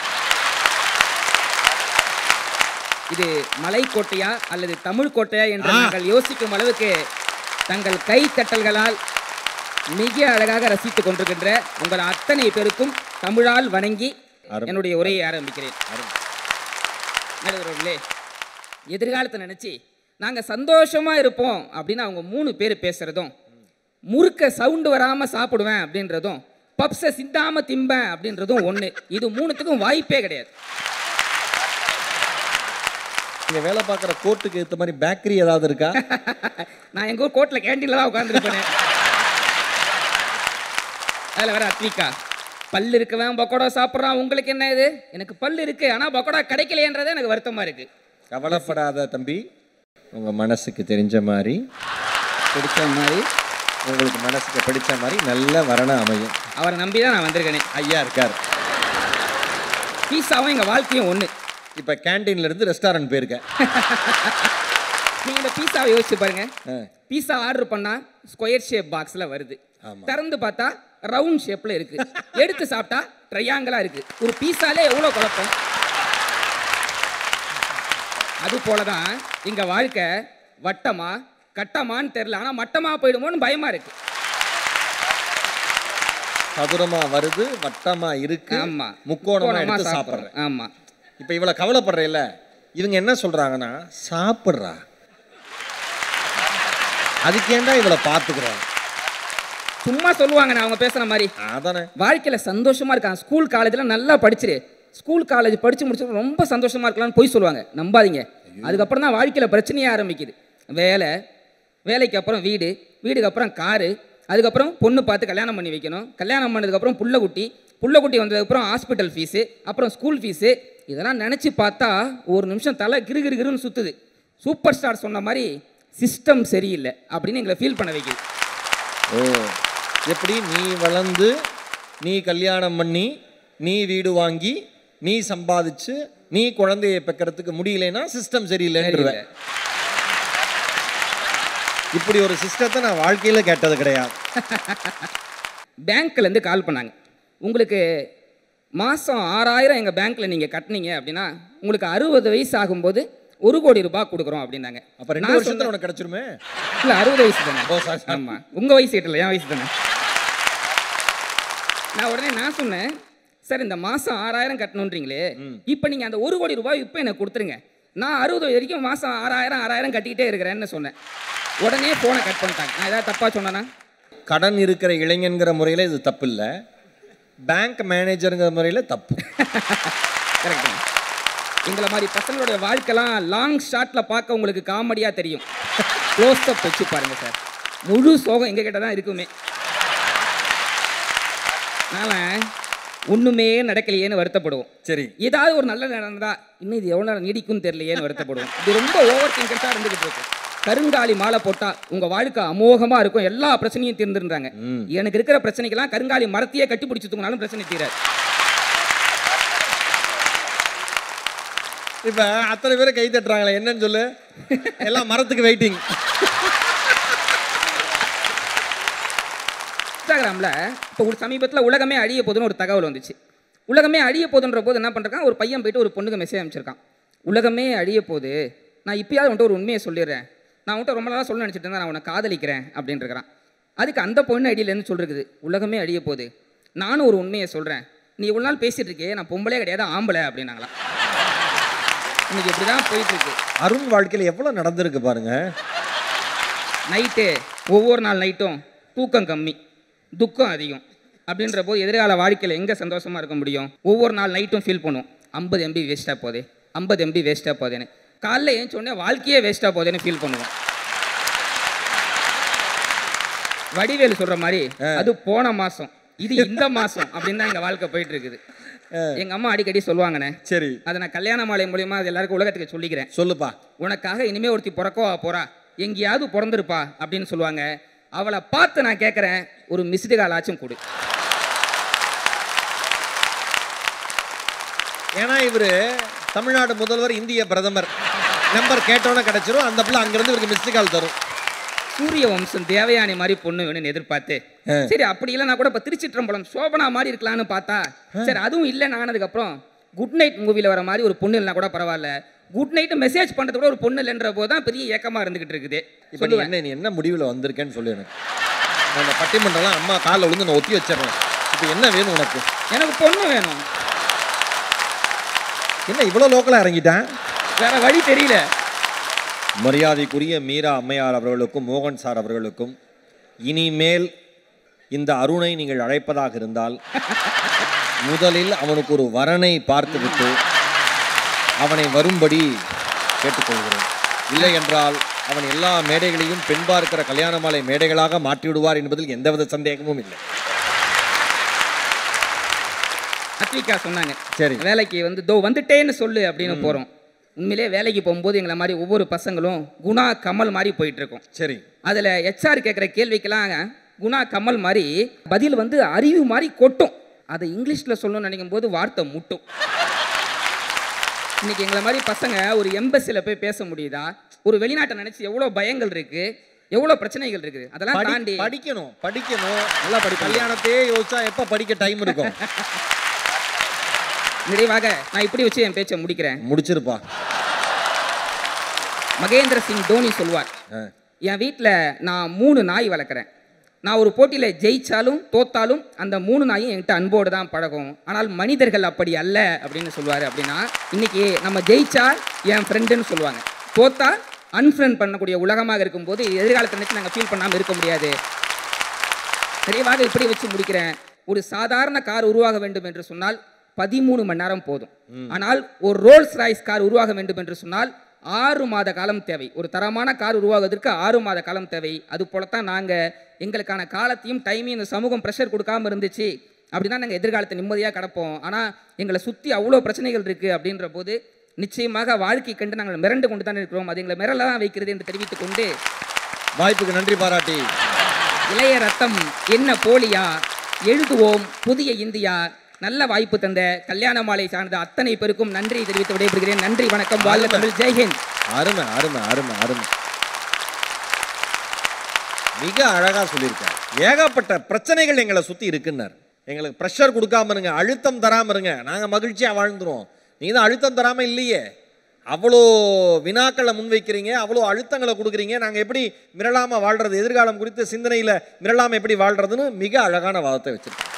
இது மலைக்கோட்டையா அல்லது தமிழ் கோட்டையா என்று நாங்கள் யோசிக்கும் அளவுக்கு தங்கள் கை தட்டல்களால் மிக அழகாக ரசித்துக் கொண்டிருக்கின்ற உங்கள் அத்தனை பேருக்கும் தமிழால் வணங்கி
அருமை.
என்னுடைய உரையை ஆரம்பிக்கிறேன் நடுவர்களே எதிர்காலத்தை நினச்சி நாங்கள் சந்தோஷமாக இருப்போம் அப்படின்னு அவங்க மூணு பேர் பேசுகிறதும் முறுக்க சவுண்டு வராமல் சாப்பிடுவேன் அப்படின்றதும் பப்ஸை சிந்தாம திம்பேன் அப்படின்றதும் ஒன்று இது மூணுத்துக்கும் வாய்ப்பே கிடையாது
நீங்கள் வேலை பார்க்குற கோர்ட்டுக்கு ஏற்ற மாதிரி பேக்கரி ஏதாவது இருக்கா
நான் எங்கள் ஊர் கோர்ட்டில் கேண்டீனில் தான் உட்காந்துருப்பேன் அதில் வேற அத்விகா பல் இருக்கவன் பக்கோடா சாப்பிட்றான் உங்களுக்கு என்ன இது எனக்கு பல் இருக்கு ஆனால் பக்கோடா கிடைக்கலையன்றதே எனக்கு வருத்தமாக இருக்கு
கவலைப்படாத தம்பி உங்கள் மனசுக்கு தெரிஞ்ச மாதிரி
பிடிச்ச மாதிரி
உங்களுக்கு மனசுக்கு பிடிச்ச மாதிரி நல்ல வரணம் அமையும்
அவரை நம்பி தான் நான் வந்திருக்கேனே
ஐயா இருக்கார்
பீஸாவும் எங்கள் வாழ்க்கையும் ஒன்று
இப்போ கேன்டீன்ல இருந்து ரெஸ்டாரண்ட் போயிருக்கேன்
நீங்கள் இந்த பீஸாவை யோசிச்சு பாருங்க
ஆ.
பீஸா ஆர்டர் பண்ணா ஸ்கொயர் ஷேப் பாக்ஸில் வருது
ஆமா.
திறந்து பார்த்தா ரவுண்ட் ஷேப்ல இருக்கு எடுத்து சாப்பிட்டா ட்ரையாங்கிளா இருக்கு ஒரு பீஸாலே எவ்வளோ குழப்பம் அது போல தான் எங்க வாழ்க்கை வட்டமா கட்டமான்னு தெரியல ஆனா மட்டமா போயிடுமோன்னு பயமா இருக்கு
சதுரமா வருது வட்டமா இருக்கு
ஆமா
முக்கோணமா எடுத்து
சாப்பிடுறேன்
சாப்பிட்றேன்
ஆமா
இப்போ இவ்வளோ கவலைப்படுறேல்ல இவங்க என்ன சொல்றாங்கன்னா சாப்பிட்றா அதுக்கேண்டா இவளை பார்த்துக்கிறேன்
சும்மா சொல்லுவாங்க நான் அவங்க பேசுன மாதிரி
அதானே
வாழ்க்கையில் சந்தோஷமா இருக்கான் ஸ்கூல் காலேஜில் நல்லா படிச்சிரு ஸ்கூல் காலேஜ் படித்து முடிச்சு ரொம்ப சந்தோஷமா இருக்கலாம்னு போய் சொல்லுவாங்க நம்பாதீங்க அதுக்கப்புறம் தான் வாழ்க்கையில் பிரச்சனையே ஆரம்பிக்குது வேலை வேலைக்கு அப்புறம் வீடு வீடுக்கு அப்புறம் காரு அதுக்கப்புறம் பொண்ணு பார்த்து கல்யாணம் பண்ணி வைக்கணும் கல்யாணம் பண்ணதுக்கப்புறம் புள்ள குட்டி புள்ள குட்டி வந்ததுக்கப்புறம் ஹாஸ்பிட்டல் ஃபீஸு அப்புறம் ஸ்கூல் ஃபீஸு இதெல்லாம் நினச்சி பார்த்தா ஒரு நிமிஷம் தலை கிரு கிரு கிருன்னு சுற்றுது சூப்பர் ஸ்டார் சொன்ன மாதிரி சிஸ்டம் சரியில்லை அப்படின்னு எங்களை ஃபீல் பண்ண வைக்குது
ஓ எப்படி நீ வளர்ந்து நீ கல்யாணம் பண்ணி நீ வீடு வாங்கி நீ சம்பாதிச்சு நீ குழந்தையை பெக்கிறதுக்கு முடியலைன்னா சிஸ்டம் சரியில்லைன்றவ இப்படி ஒரு சிஸ்டத்தை நான் வாழ்க்கையில கேட்டது கிடையாது
பேங்க்லேருந்து கால் பண்ணாங்க உங்களுக்கு மாதம் ஆறாயிரம் எங்கள் பேங்க்கில் நீங்கள் கட்டினீங்க அப்படின்னா உங்களுக்கு அறுபது வயசு ஆகும்போது ஒரு கோடி ரூபாய் கொடுக்குறோம் அப்படின்னாங்க
அப்ப ரெண்டு
நான்
வருஷத்துல உனக்கு கிடைச்சிருமே
இல்லை அறுபது வயசு தானே
ஓ, sorry, sorry.
ஆமாம் உங்கள் வயசு கிட்டல என் வயசு தானே நான் உடனே நான் சொன்னேன் சார் இந்த மாதம் ஆறாயிரம் கட்டணுன்றீங்களே இப்போ நீங்கள் அந்த ஒரு கோடி ரூபாய் இப்போ எனக்கு கொடுத்துருங்க நான் அறுபது வயது வரைக்கும் மாதம் ஆறாயிரம் ஆறாயிரம் கட்டிக்கிட்டே இருக்கிறேன்னு சொன்னேன் உடனே ஃபோனை கட் பண்ணிட்டாங்க நான் ஏதாவது தப்பாக சொன்னேன்னா
கடன் இருக்கிற இளைஞன்கிற முறையில் இது தப்பு இல்லை பேங்க் மேனேஜருங்கிற முறையில் தப்பு
கரெக்ட் எங்களை மாதிரி பசங்களுடைய வாழ்க்கைலாம் லாங் ஷாட்டில் பார்க்க உங்களுக்கு காமெடியாக தெரியும் க்ளோஸ் அப் வச்சு பாருங்க சார் முழு சோகம் எங்கள் கிட்ட தான் இருக்குமே அதனால் ஒண்ணுமே நடக்கலையேன்னு வருத்தப்படுவோம்
சரி
ஏதாவது ஒரு நல்ல நடந்தா இன்னும் இது எவ்வளோ நேரம் நீடிக்கும் தெரியலையேன்னு வருத்தப்படுவோம் இது ரொம்ப ஓவர் திங்கர்ஸாக இருந்துகிட்டு இருக்கு கருங்காலி மாலை போட்டா உங்க வாழ்க்கை அமோகமா இருக்கும் எல்லா பிரச்சனையும் தீர்ந்துருந்தாங்க எனக்கு இருக்கிற பிரச்சனைக்கெல்லாம் கருங்காலி மரத்தையே கட்டி பிடிச்சி தூங்கினாலும் பிரச்சனை தீராது
இப்ப அத்தனை பேரை கை தட்டுறாங்களே என்னன்னு சொல்லு எல்லாம் மரத்துக்கு வெயிட்டிங்
இன்ஸ்டாகிராமில் இப்போ ஒரு சமீபத்தில் உலகமே அழிய போகுதுன்னு ஒரு தகவல் வந்துச்சு உலகமே அழிய போகுதுன்ற போது என்ன பண்ணுறான் ஒரு பையன் போயிட்டு ஒரு பொண்ணுக்கு மெசேஜ் அனுப்பிச்சிருக்கான் உலகமே அழிய போகுது நான் இப்பயாவது வந்துட்டு ஒரு உண்மையை சொல்லிடுறேன் நான் வந்துட்டு ரொம்ப நாளாக சொல்ல நினச்சிட்டு இருந்தேன் நான் உன்னை காதலிக்கிறேன் அப்படின்னு இருக்கிறான் அதுக்கு அந்த பொண்ணு ஐடியிலேருந்து சொல்லிருக்குது உலகமே அழிய போகுது நானும் ஒரு உண்மையை சொல்கிறேன் நீ இவ்வளோ நாள் பேசிட்டு இருக்கே நான் பொம்பளே கிடையாது ஆம்பளை அப்படின்னாங்களாம் இன்னைக்கு இப்படி தான் போயிட்டு இருக்கு
அருண் வாழ்க்கையில எவ்வளவு நடந்திருக்கு பாருங்க
நைட்டு ஒவ்வொரு நாள் நைட்டும் தூக்கம் கம்மி துக்கம் அதிகம் அப்படின்ற போது எதிர்கால வாழ்க்கையில் எங்கே சந்தோஷமாக இருக்க முடியும் ஒவ்வொரு நாள் நைட்டும் ஃபீல் பண்ணுவோம் ஐம்பது எம்பி வேஸ்ட்டாக போதே ஐம்பது எம்பி வேஸ்ட்டாக போதேன்னு காலைல ஏன் சொன்னேன் வாழ்க்கையே வேஸ்ட்டாக போதேன்னு ஃபீல் பண்ணுவோம் வடிவேலு சொல்கிற மாதிரி அது போன மாதம் இது இந்த மாதம் அப்படின்னு தான் எங்கள் வாழ்க்கை போயிட்டு இருக்குது எங்கள் அம்மா அடிக்கடி சொல்லுவாங்கண்ணே
சரி
அதை நான் கல்யாண மாலை மூலியமாக அது எல்லாருக்கும் உலகத்துக்கு சொல்லிக்கிறேன்
சொல்லுப்பா
உனக்காக இனிமே ஒருத்தி பிறக்கவா போறா எங்கேயாவது பிறந்திருப்பா அப்படின்னு சொல்லுவாங்க அவளை பார்த்து நான் கேட்குறேன் ஒரு மிஸ்டு கால் ஆச்சும் கொடு
ஏன்னா இவரு தமிழ்நாடு முதல்வர் இந்திய பிரதமர் நம்பர் கேட்டோன்னே கிடைச்சிரும் அந்த பிள்ளை அங்கிருந்து இவருக்கு மிஸ்டு கால் தரும்
சூரிய வம்சம் தேவயானி மாதிரி பொண்ணு வேணும்னு எதிர்பார்த்து சரி அப்படி இல்லைனா கூட இப்போ திருச்சிற்றம்பலம் சோபனா மாதிரி இருக்கலாம்னு பார்த்தா சரி அதுவும் இல்லைன்னு ஆனதுக்கப்புறம் குட் நைட் மூவியில் வர மாதிரி ஒரு பொண்ணு இல்லைனா கூட பரவாயில்ல குட் நைட்டு மெசேஜ் பண்ணுறது கூட ஒரு பொண்ணு இல்லைன்ற போது தான் பெரிய ஏக்கமாக இருந்துகிட்டு இருக்குது
இப்போ நீ என்ன நீ என்ன முடிவில் வந்திருக்கேன்னு சொல்லு எனக்கு நான் இந்த பட்டிமன்றம்லாம் அம்மா காலில் விழுந்து நான் ஒத்தி வச்சிடுறேன் இப்போ என்ன வேணும் உனக்கு
எனக்கு பொண்ணு வேணும்
என்ன இவ்வளோ லோக்கலாக இறங்கிட்டேன்
வேற வழி தெரியல
மரியாதைக்குரிய மீரா அம்மையார் அவர்களுக்கும் மோகன் சார் அவர்களுக்கும் இனிமேல் இந்த அருணை நீங்கள் அழைப்பதாக இருந்தால் முதலில் அவனுக்கு ஒரு வரனை பார்த்துவிட்டு அவனை வரும்படி கேட்டுக்கொள்கிறேன் இல்லை என்றால் அவன் எல்லா மேடைகளையும் பெண் பார்க்கிற கல்யாண மாலை மேடைகளாக மாற்றி விடுவார் என்பதில் எந்தவித சந்தேகமும் இல்லை
அத்விகா சொன்னாங்க
சரி
வேலைக்கு வந்து தோ வந்துட்டேன்னு சொல்லு அப்படின்னு போகிறோம் உண்மையிலே வேலைக்கு போகும்போது எங்களை மாதிரி ஒவ்வொரு பசங்களும் குணா கமல் மாதிரி போயிட்டு இருக்கோம்
சரி
அதில் ஹெச்ஆர் கேட்குற கேள்விக்கெல்லாம் குணா கமல் மாதிரி பதில் வந்து அறிவு மாதிரி கொட்டும் அதை இங்கிலீஷில் சொல்லணும்னு நினைக்கும் போது வார்த்தை முட்டும் இன்னைக்கு எங்களை மாதிரி பசங்க ஒரு எம்பசியில் போய் பேச முடியுதா ஒரு வெளிநாட்டை நினச்சி எவ்வளோ பயங்கள் இருக்கு எவ்வளோ பிரச்சனைகள் இருக்குது அதெல்லாம்
படி-
தாண்டி
படிக்கணும் படிக்கணும்
நல்லா படி
கல்யாணத்தையே யோசிச்சா எப்போ படிக்க டைம் இருக்கும்
நிறைவாக நான் இப்படி வச்சு என் பேச்சை முடிக்கிறேன்
முடிச்சிருப்பா
மகேந்திர சிங் தோனி சொல்வார்
ஆ.
என் வீட்டில் நான் மூணு நாய் வளர்க்குறேன் நான் ஒரு போட்டியில் ஜெயிச்சாலும் தோத்தாலும் அந்த மூணு நாயும் என்கிட்ட அன்போடு தான் பழகும் ஆனால் மனிதர்கள் அப்படி அல்ல அப்படின்னு சொல்லுவார் அப்படின்னா இன்னைக்கு நம்ம ஜெயிச்சா என் ஃப்ரெண்டுன்னு சொல்லுவாங்க தோத்தா அன்ஃப்ரெண்ட் பண்ணக்கூடிய உலகமாக இருக்கும்போது எதிர்காலத்தை நினச்சி நாங்கள் ஃபீல் பண்ணாமல் இருக்க முடியாது நிறைவாக இப்படி வச்சு முடிக்கிறேன் ஒரு சாதாரண கார் உருவாக வேண்டும் என்று சொன்னால் பதிமூணு மணி நேரம் போதும் ஆனால் ஒரு ரோல்ஸ் ராய்ஸ் கார் உருவாக வேண்டும் என்று சொன்னால் ஆறு மாத காலம் தேவை ஒரு தரமான கார் உருவாகுவதற்கு ஆறு மாத காலம் தேவை அது போலத்தான் நாங்கள் எங்களுக்கான காலத்தையும் டைமையும் இந்த சமூகம் ப்ரெஷர் கொடுக்காம இருந்துச்சு அப்படின்னா நாங்கள் எதிர்காலத்தை நிம்மதியாக கிடப்போம் ஆனால் எங்களை சுற்றி அவ்வளோ பிரச்சனைகள் இருக்குது அப்படின்ற போது நிச்சயமாக வாழ்க்கை கண்டு நாங்கள் மிரண்டு கொண்டு தான் இருக்கிறோம் அது எங்களை மிரள தான் வைக்கிறது என்று தெரிவித்துக் கொண்டு
வாய்ப்புக்கு நன்றி பாராட்டி
இளைய ரத்தம் என்ன போலியா எழுதுவோம் புதிய இந்தியா நல்ல வாய்ப்பு தந்த கல்யாண மாலை சார்ந்த அத்தனை பேருக்கும் நன்றி தெரிவித்து விடைபெறுகிறேன் நன்றி வணக்கம் வாழ்க தமிழ் ஜெய்ஹிந்த்
அருமை அருமை அருமை அருமை மிக அழகா சொல்லியிருக்கார் ஏகப்பட்ட பிரச்சனைகள் எங்களை சுத்தி இருக்குன்னார் எங்களுக்கு ப்ரெஷர் கொடுக்காம இருங்க அழுத்தம் தராம இருங்க நாங்க மகிழ்ச்சியா வாழ்ந்துருவோம் நீ தான் அழுத்தம் தராம இல்லையே அவ்வளோ வினாக்களை முன்வைக்கிறீங்க அவ்வளோ அழுத்தங்களை கொடுக்குறீங்க நாங்கள் எப்படி மிரளாம வாழ்றது எதிர்காலம் குறித்து சிந்தனையில் மிரளாம எப்படி வாழ்றதுன்னு மிக அழகான வாதத்தை வச்சிருக்கேன்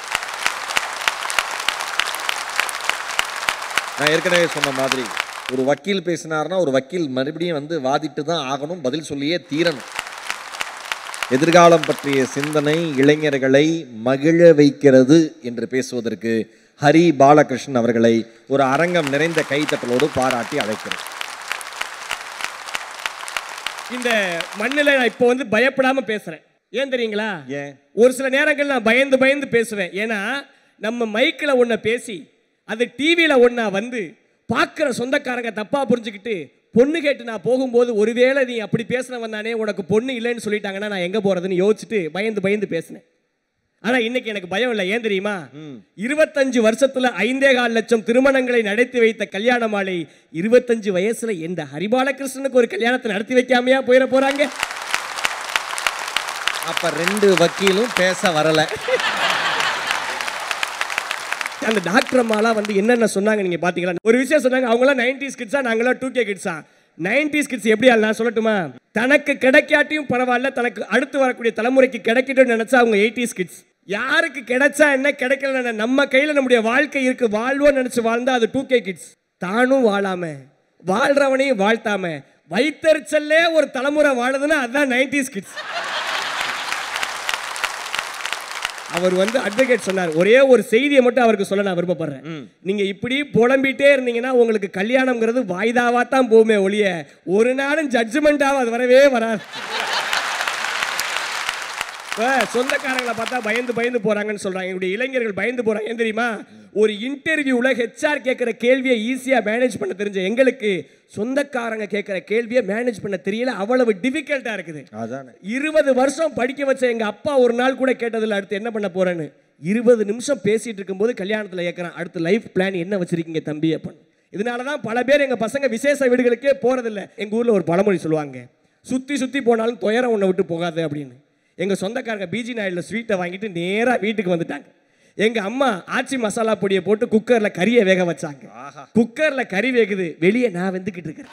நான் ஏற்கனவே சொன்ன மாதிரி ஒரு வக்கீல் பேசினார்னா ஒரு வக்கீல் மறுபடியும் வந்து வாதிட்டு தான் ஆகணும் பதில் சொல்லியே தீரணும் எதிர்காலம் பற்றிய சிந்தனை இளைஞர்களை மகிழ வைக்கிறது என்று பேசுவதற்கு ஹரி பாலகிருஷ்ணன் அவர்களை ஒரு அரங்கம் நிறைந்த கைத்தட்டலோடு பாராட்டி அழைக்கிறேன்
இந்த மண்ணில் நான் இப்போ வந்து பயப்படாம பேசுறேன் ஏன் தெரியுங்களா
ஏன்
ஒரு சில நேரங்கள் நான் பயந்து பயந்து பேசுவேன் ஏன்னா நம்ம மைக்கில் ஒன்றை பேசி அது டிவியில் ஒன்றா வந்து பார்க்குற சொந்தக்காரங்க தப்பாக புரிஞ்சுக்கிட்டு பொண்ணு கேட்டு நான் போகும்போது ஒருவேளை நீ அப்படி பேசினவன் தானே உனக்கு பொண்ணு இல்லைன்னு சொல்லிட்டாங்கன்னா நான் எங்கே போகிறதுன்னு யோசிச்சுட்டு பயந்து பயந்து பேசினேன் ஆனால் இன்னைக்கு எனக்கு பயம் இல்லை ஏன் தெரியுமா இருபத்தஞ்சு வருஷத்துல ஐந்தே கால் லட்சம் திருமணங்களை நடத்தி வைத்த கல்யாண மாலை இருபத்தஞ்சு வயசுல எந்த ஹரிபாலகிருஷ்ணனுக்கு ஒரு கல்யாணத்தை நடத்தி வைக்காமையா போயிட போறாங்க
அப்ப ரெண்டு வக்கீலும் பேச வரல
அந்த டாக்டர் அம்மாலாம் வந்து என்னென்ன சொன்னாங்க நீங்க பாத்தீங்களா ஒரு விஷயம் சொன்னாங்க அவங்களாம் நைன்டிஸ் கிட்ஸா நாங்களாம் டூ கே கிட்ஸா நைன்டிஸ் கிட்ஸ் எப்படி ஆள் நான் சொல்லட்டுமா தனக்கு கிடைக்காட்டியும் பரவாயில்ல தனக்கு அடுத்து வரக்கூடிய தலைமுறைக்கு கிடைக்கட்டும்னு நினைச்சா அவங்க எயிட்டிஸ் கிட்ஸ் யாருக்கு கிடைச்சா என்ன கிடைக்கல என்ன நம்ம கையில நம்முடைய வாழ்க்கை இருக்கு வாழ்வோம் நினைச்சு வாழ்ந்தா அது டூ கே கிட்ஸ் தானும் வாழாம வாழ்றவனையும் வாழ்த்தாம வைத்தறிச்சல்லே ஒரு தலைமுறை வாழுதுன்னா அதுதான் நைன்டிஸ் கிட்ஸ் அவர் வந்து அட்வொகேட் சொன்னார் ஒரே ஒரு செய்தியை மட்டும் அவருக்கு சொல்ல நான் விருப்பப்படுறேன் நீங்க இப்படி புலம்பிட்டே இருந்தீங்கன்னா உங்களுக்கு கல்யாணம்ங்கிறது வாய்தாவா தான் போகுமே ஒழிய ஒரு நாளும் ஜட்ஜ்மெண்ட்டாக அது வரவே வராது இப்ப சொந்தக்காரங்களை பார்த்தா பயந்து பயந்து போறாங்கன்னு சொல்றாங்க என்னுடைய இளைஞர்கள் பயந்து போறாங்க ஏன் தெரியுமா ஒரு இன்டர்வியூல ஹெச்ஆர் கேட்குற கேள்வியை ஈஸியா மேனேஜ் பண்ண தெரிஞ்ச எங்களுக்கு சொந்தக்காரங்க கேட்குற கேள்வியை மேனேஜ் பண்ண தெரியல அவ்வளவு டிஃபிகல்ட்டா இருக்குது
அதானே
இருபது வருஷம் படிக்க வச்ச எங்க அப்பா ஒரு நாள் கூட கேட்டதில்ல அடுத்து என்ன பண்ண போறேன்னு இருபது நிமிஷம் பேசிட்டு இருக்கும்போது கல்யாணத்துல கேட்கறான் அடுத்து லைஃப் பிளான் என்ன வச்சிருக்கீங்க தம்பி அப்படின்னு இதனால தான் பல பேர் எங்க பசங்க விசேஷ வீடுகளுக்கே போறதில்ல எங்க ஊர்ல ஒரு பழமொழி சொல்லுவாங்க சுத்தி சுத்தி போனாலும் துயரம் உன்னை விட்டு போகாது அப்படின்னு எங்க சொந்தக்காரங்க பிஜி நாயுடுல ஸ்வீட்டை வாங்கிட்டு நேரா வீட்டுக்கு வந்துட்டாங்க எங்க அம்மா ஆச்சி மசாலா பொடியை போட்டு குக்கர்ல கறியை வேக வச்சாங்க குக்கர்ல கறி வேகுது வெளியே நான் வெந்துக்கிட்டு இருக்கிறேன்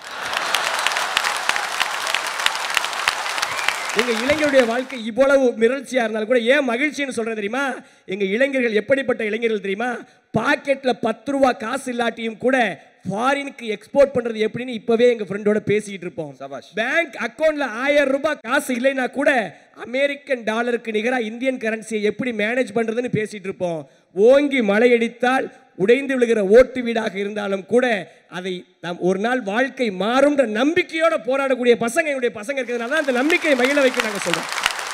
எங்க இளைஞருடைய வாழ்க்கை இவ்வளவு மிரட்சியா இருந்தாலும் கூட ஏன் மகிழ்ச்சின்னு சொல்றேன் தெரியுமா எங்க இளைஞர்கள் எப்படிப்பட்ட இளைஞர்கள் தெரியுமா பாக்கெட்ல பத்து ரூபா காசு இல்லாட்டியும் கூட ஃபாரினுக்கு எக்ஸ்போர்ட் பண்றது எப்படின்னு இப்பவே எங்க ஃப்ரெண்டோட பேசிட்டு இருப்போம்
சபாஷ்.
பேங்க் அக்கவுண்ட்ல ஆயிரம் ரூபாய் காசு இல்லைன்னா கூட அமெரிக்கன் டாலருக்கு நிகரா இந்தியன் கரன்சியை எப்படி மேனேஜ் பண்றதுன்னு பேசிட்டு இருப்போம் ஓங்கி மழையடித்தால் உடைந்து விழுகிற ஓட்டு வீடாக இருந்தாலும் கூட அதை நாம் ஒரு நாள் வாழ்க்கை மாறும்ன்ற நம்பிக்கையோட போராடக்கூடிய பசங்க என்னுடைய பசங்க இருக்கிறதுனால தான் அந்த நம்பிக்கையை மகிழ வைக்க நாங்கள் சொல்றோம்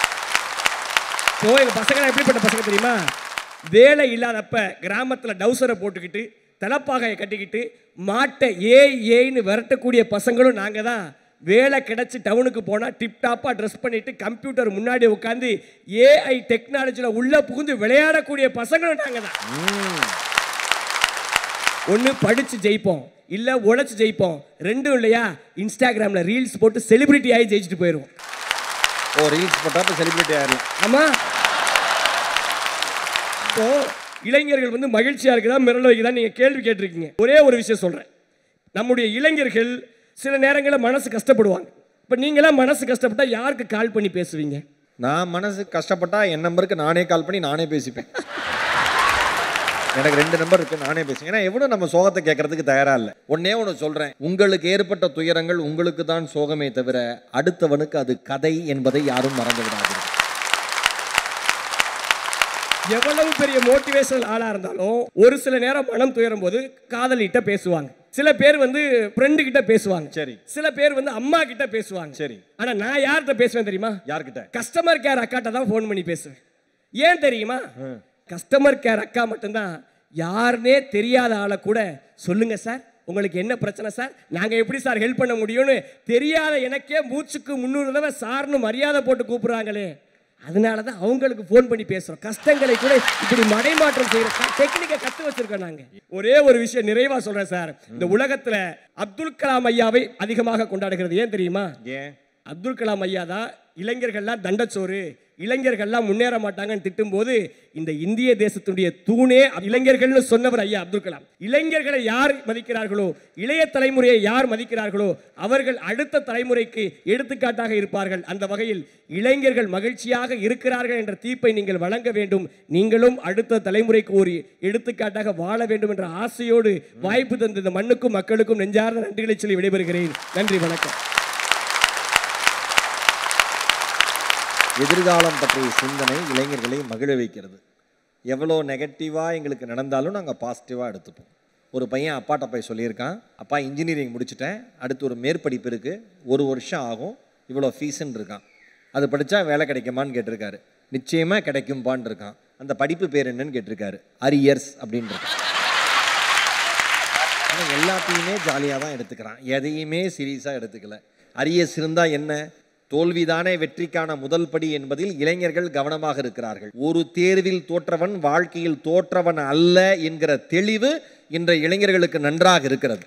ஸோ எங்கள் பசங்க எப்படிப்பட்ட பசங்க தெரியுமா வேலை இல்லாதப்ப கிராமத்தில் டவுசரை போட்டுக்கிட்டு தலப்பாகையை கட்டிக்கிட்டு மாட்டை ஏய் ஏய்னு விரட்டக்கூடிய பசங்களும் நாங்கள் தான் வேலை கிடைச்சி டவுனுக்கு போனால் டிப்டாப்பாக ட்ரெஸ் பண்ணிட்டு கம்ப்யூட்டர் முன்னாடி உட்காந்து ஏஐ டெக்னாலஜியில் உள்ளே புகுந்து விளையாடக்கூடிய பசங்களும் நாங்கள் தான் ஒன்று படித்து ஜெயிப்போம் இல்லை உழைச்சி ஜெயிப்போம் ரெண்டும் இல்லையா இன்ஸ்டாகிராமில் ரீல்ஸ் போட்டு செலிபிரிட்டி ஆகி ஜெயிச்சுட்டு போயிடுவோம்
ஓ ரீல்ஸ் போட்டா இப்போ செலிபிரிட்டி ஆயிடலாம்
ஆமா இப்போ இளைஞர்கள் வந்து மகிழ்ச்சியா இருக்குதா மிரள வைக்குதா நீங்க கேள்வி கேட்டிருக்கீங்க ஒரே ஒரு விஷயம் சொல்றேன் நம்முடைய இளைஞர்கள் சில நேரங்களில் மனசு கஷ்டப்படுவாங்க இப்போ நீங்களாம் மனசு கஷ்டப்பட்டா யாருக்கு கால் பண்ணி பேசுவீங்க
நான் மனசு கஷ்டப்பட்டா என் நம்பருக்கு நானே கால் பண்ணி நானே பேசிப்பேன் எனக்கு ரெண்டு நம்பர் இருக்கு நானே பேசுவேன் ஏன்னா எவ்வளவு நம்ம சோகத்தை கேட்கறதுக்கு தயாரா இல்லை ஒன்னே ஒன்று சொல்றேன் உங்களுக்கு ஏற்பட்ட துயரங்கள் உங்களுக்கு தான் சோகமே தவிர அடுத்தவனுக்கு அது கதை என்பதை யாரும் மறந்து விடாதீர்கள்
எவ்வளவு பெரிய மோட்டிவேஷனல் ஆளா இருந்தாலும் ஒரு சில நேரம் மனம் துயரும் போது காதலிட்ட பேசுவாங்க சில பேர் வந்து ஃப்ரெண்டு கிட்ட பேசுவாங்க
சரி.
சில பேர் வந்து அம்மா கிட்ட பேசுவாங்க
சரி.
ஆனா நான் யார்கிட்ட பேசுவேன் தெரியுமா
யார்கிட்ட
கஸ்டமர் கேர் அக்காட்ட தான் ஃபோன் பண்ணி பேசுவேன் ஏன் தெரியுமா கஸ்டமர் கேர் அக்கா மட்டும்தான் யாருனே தெரியாத ஆளை கூட சொல்லுங்க சார் உங்களுக்கு என்ன பிரச்சனை சார் நாங்க எப்படி சார் ஹெல்ப் பண்ண முடியும்னு தெரியாத எனக்கே மூச்சுக்கு முன்னூறு தடவை சார்னு மரியாதை போட்டு கூப்பிடுறாங்களே அதனால தான் அவங்களுக்கு ஃபோன் பண்ணி பேசுறோம் கஷ்டங்களை கூட இப்படி மடைமாற்றம் செய்யற டெக்னிக்கை கத்து வச்சிருக்கோம் நாங்க ஒரே ஒரு விஷயம் நிறைவா சொல்றேன் சார் இந்த உலகத்துல அப்துல் கலாம் ஐயாவை அதிகமாக கொண்டாடுகிறது ஏன் தெரியுமா
ஏன்
அப்துல் கலாம் ஐயா தான் இளைஞர்கள்லாம் தண்டச்சோறு இளைஞர்கள்லாம் முன்னேற மாட்டாங்கன்னு திட்டும்போது இந்த இந்திய தேசத்துடைய தூணே இளைஞர்கள்னு சொன்னவர் ஐயா அப்துல் கலாம் இளைஞர்களை யார் மதிக்கிறார்களோ இளைய தலைமுறையை யார் மதிக்கிறார்களோ அவர்கள் அடுத்த தலைமுறைக்கு எடுத்துக்காட்டாக இருப்பார்கள் அந்த வகையில் இளைஞர்கள் மகிழ்ச்சியாக இருக்கிறார்கள் என்ற தீர்ப்பை நீங்கள் வழங்க வேண்டும் நீங்களும் அடுத்த தலைமுறைக்கு ஒரு எடுத்துக்காட்டாக வாழ வேண்டும் என்ற ஆசையோடு வாய்ப்பு தந்த இந்த மண்ணுக்கும் மக்களுக்கும் நெஞ்சார்ந்த நன்றிகளை சொல்லி விடைபெறுகிறேன் நன்றி வணக்கம்
எதிர்காலம் பற்றிய சிந்தனை இளைஞர்களை மகிழ வைக்கிறது எவ்வளோ நெகட்டிவாக எங்களுக்கு நடந்தாலும் நாங்கள் பாசிட்டிவாக எடுத்துப்போம் ஒரு பையன் அப்பாட்ட போய் சொல்லியிருக்கான் அப்பா இன்ஜினியரிங் முடிச்சிட்டேன் அடுத்து ஒரு மேற்படிப்பு இருக்குது ஒரு வருஷம் ஆகும் இவ்வளோ ஃபீஸுன்னு இருக்கான் அது படித்தா வேலை கிடைக்குமான்னு கேட்டிருக்காரு நிச்சயமாக கிடைக்கும்பான்னு இருக்கான் அந்த படிப்பு பேர் என்னன்னு கேட்டிருக்காரு அரியர்ஸ் அப்படின்றது ஆனால் எல்லாத்தையுமே ஜாலியாக தான் எடுத்துக்கிறான் எதையுமே சீரியஸாக எடுத்துக்கல அரியர்ஸ் இருந்தால் என்ன தோல்விதானே வெற்றிக்கான முதல் படி என்பதில் இளைஞர்கள் கவனமாக இருக்கிறார்கள் ஒரு தேர்வில் தோற்றவன் வாழ்க்கையில் தோற்றவன் அல்ல என்கிற தெளிவு இன்றைய இளைஞர்களுக்கு நன்றாக இருக்கிறது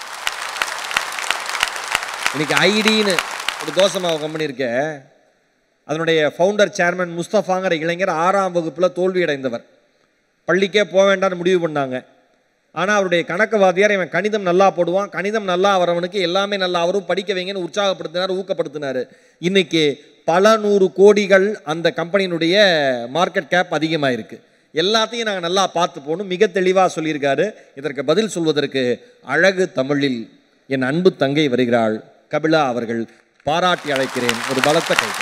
இன்னைக்கு ஐடின்னு ஒரு தோசை மாவு கம்பெனி இருக்க அதனுடைய ஃபவுண்டர் சேர்மன் முஸ்தஃபாங்கிற இளைஞர் ஆறாம் வகுப்பில் தோல்வி அடைந்தவர் பள்ளிக்கே போக வேண்டாம்னு முடிவு பண்ணாங்க ஆனால் அவருடைய கணக்கு வாத்தியார் இவன் கணிதம் நல்லா போடுவான் கணிதம் நல்லா வரவனுக்கு எல்லாமே நல்லா அவரும் படிக்க வைங்கன்னு உற்சாகப்படுத்தினார் ஊக்கப்படுத்தினார் இன்னைக்கு பல நூறு கோடிகள் அந்த கம்பெனியினுடைய மார்க்கெட் கேப் அதிகமாக இருக்குது எல்லாத்தையும் நாங்கள் நல்லா பார்த்து போகணும் மிக தெளிவாக சொல்லியிருக்காரு இதற்கு பதில் சொல்வதற்கு அழகு தமிழில் என் அன்பு தங்கை வருகிறாள் கபிலா அவர்கள் பாராட்டி அழைக்கிறேன் ஒரு பலத்த கைது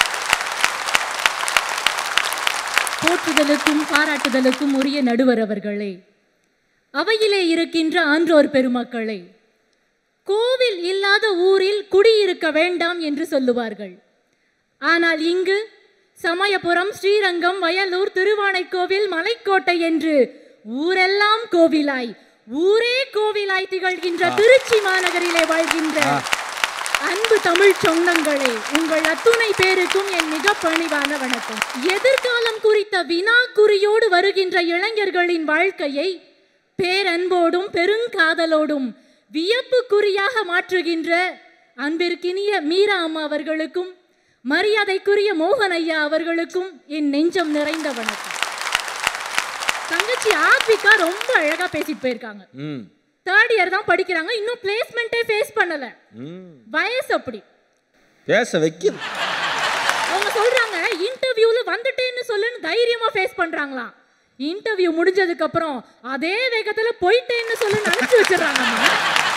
போற்றுதலுக்கும் பாராட்டுதலுக்கும் உரிய நடுவர் அவர்களே அவையிலே இருக்கின்ற ஆன்றோர் பெருமக்களே கோவில் இல்லாத ஊரில் குடியிருக்க வேண்டாம் என்று சொல்லுவார்கள் ஆனால் இங்கு சமயபுரம் ஸ்ரீரங்கம் வயலூர் திருவானைக்கோவில் மலைக்கோட்டை என்று ஊரெல்லாம் கோவிலாய் ஊரே கோவிலாய் திகழ்கின்ற திருச்சி மாநகரிலே வாழ்கின்ற அன்பு தமிழ் சொந்தங்களே உங்கள் அத்துணை பேருக்கும் என் மிக பணிவான வணக்கம் எதிர்காலம் குறித்த வினா குறியோடு வருகின்ற இளைஞர்களின் வாழ்க்கையை பேரன்போடும் பெருங்காதலோடும் வியப்புக்குறியாக மாற்றுகின்ற அன்பிற்கினிய மீரா அம்மா அவர்களுக்கும் மரியாதைக்குரிய மோகன் ஐயா அவர்களுக்கும் என் நெஞ்சம் நிறைந்த வணக்கம் தங்கச்சி ஆத்விகா ரொம்ப அழகா பேசிட்டு போயிருக்காங்க
ம்
தேர்ட் இயர் தான் படிக்கிறாங்க இன்னும் பிளேஸ்மெண்ட்டே ஃபேஸ் பண்ணல
ம்
வயசு அப்படி
பேச வைக்கிறது
அவங்க சொல்றாங்க இன்டர்வியூல வந்துட்டேன்னு சொல்லுன்னு தைரியமா ஃபேஸ் பண்றாங்களாம் இன்டர்வியூ முடிஞ்சதுக்கு அப்புறம் அதே வேகத்துல போயிட்டேன்னு சொல்லுன்னு அனுப்பிச்சு வச்சிடறாங்கம்மா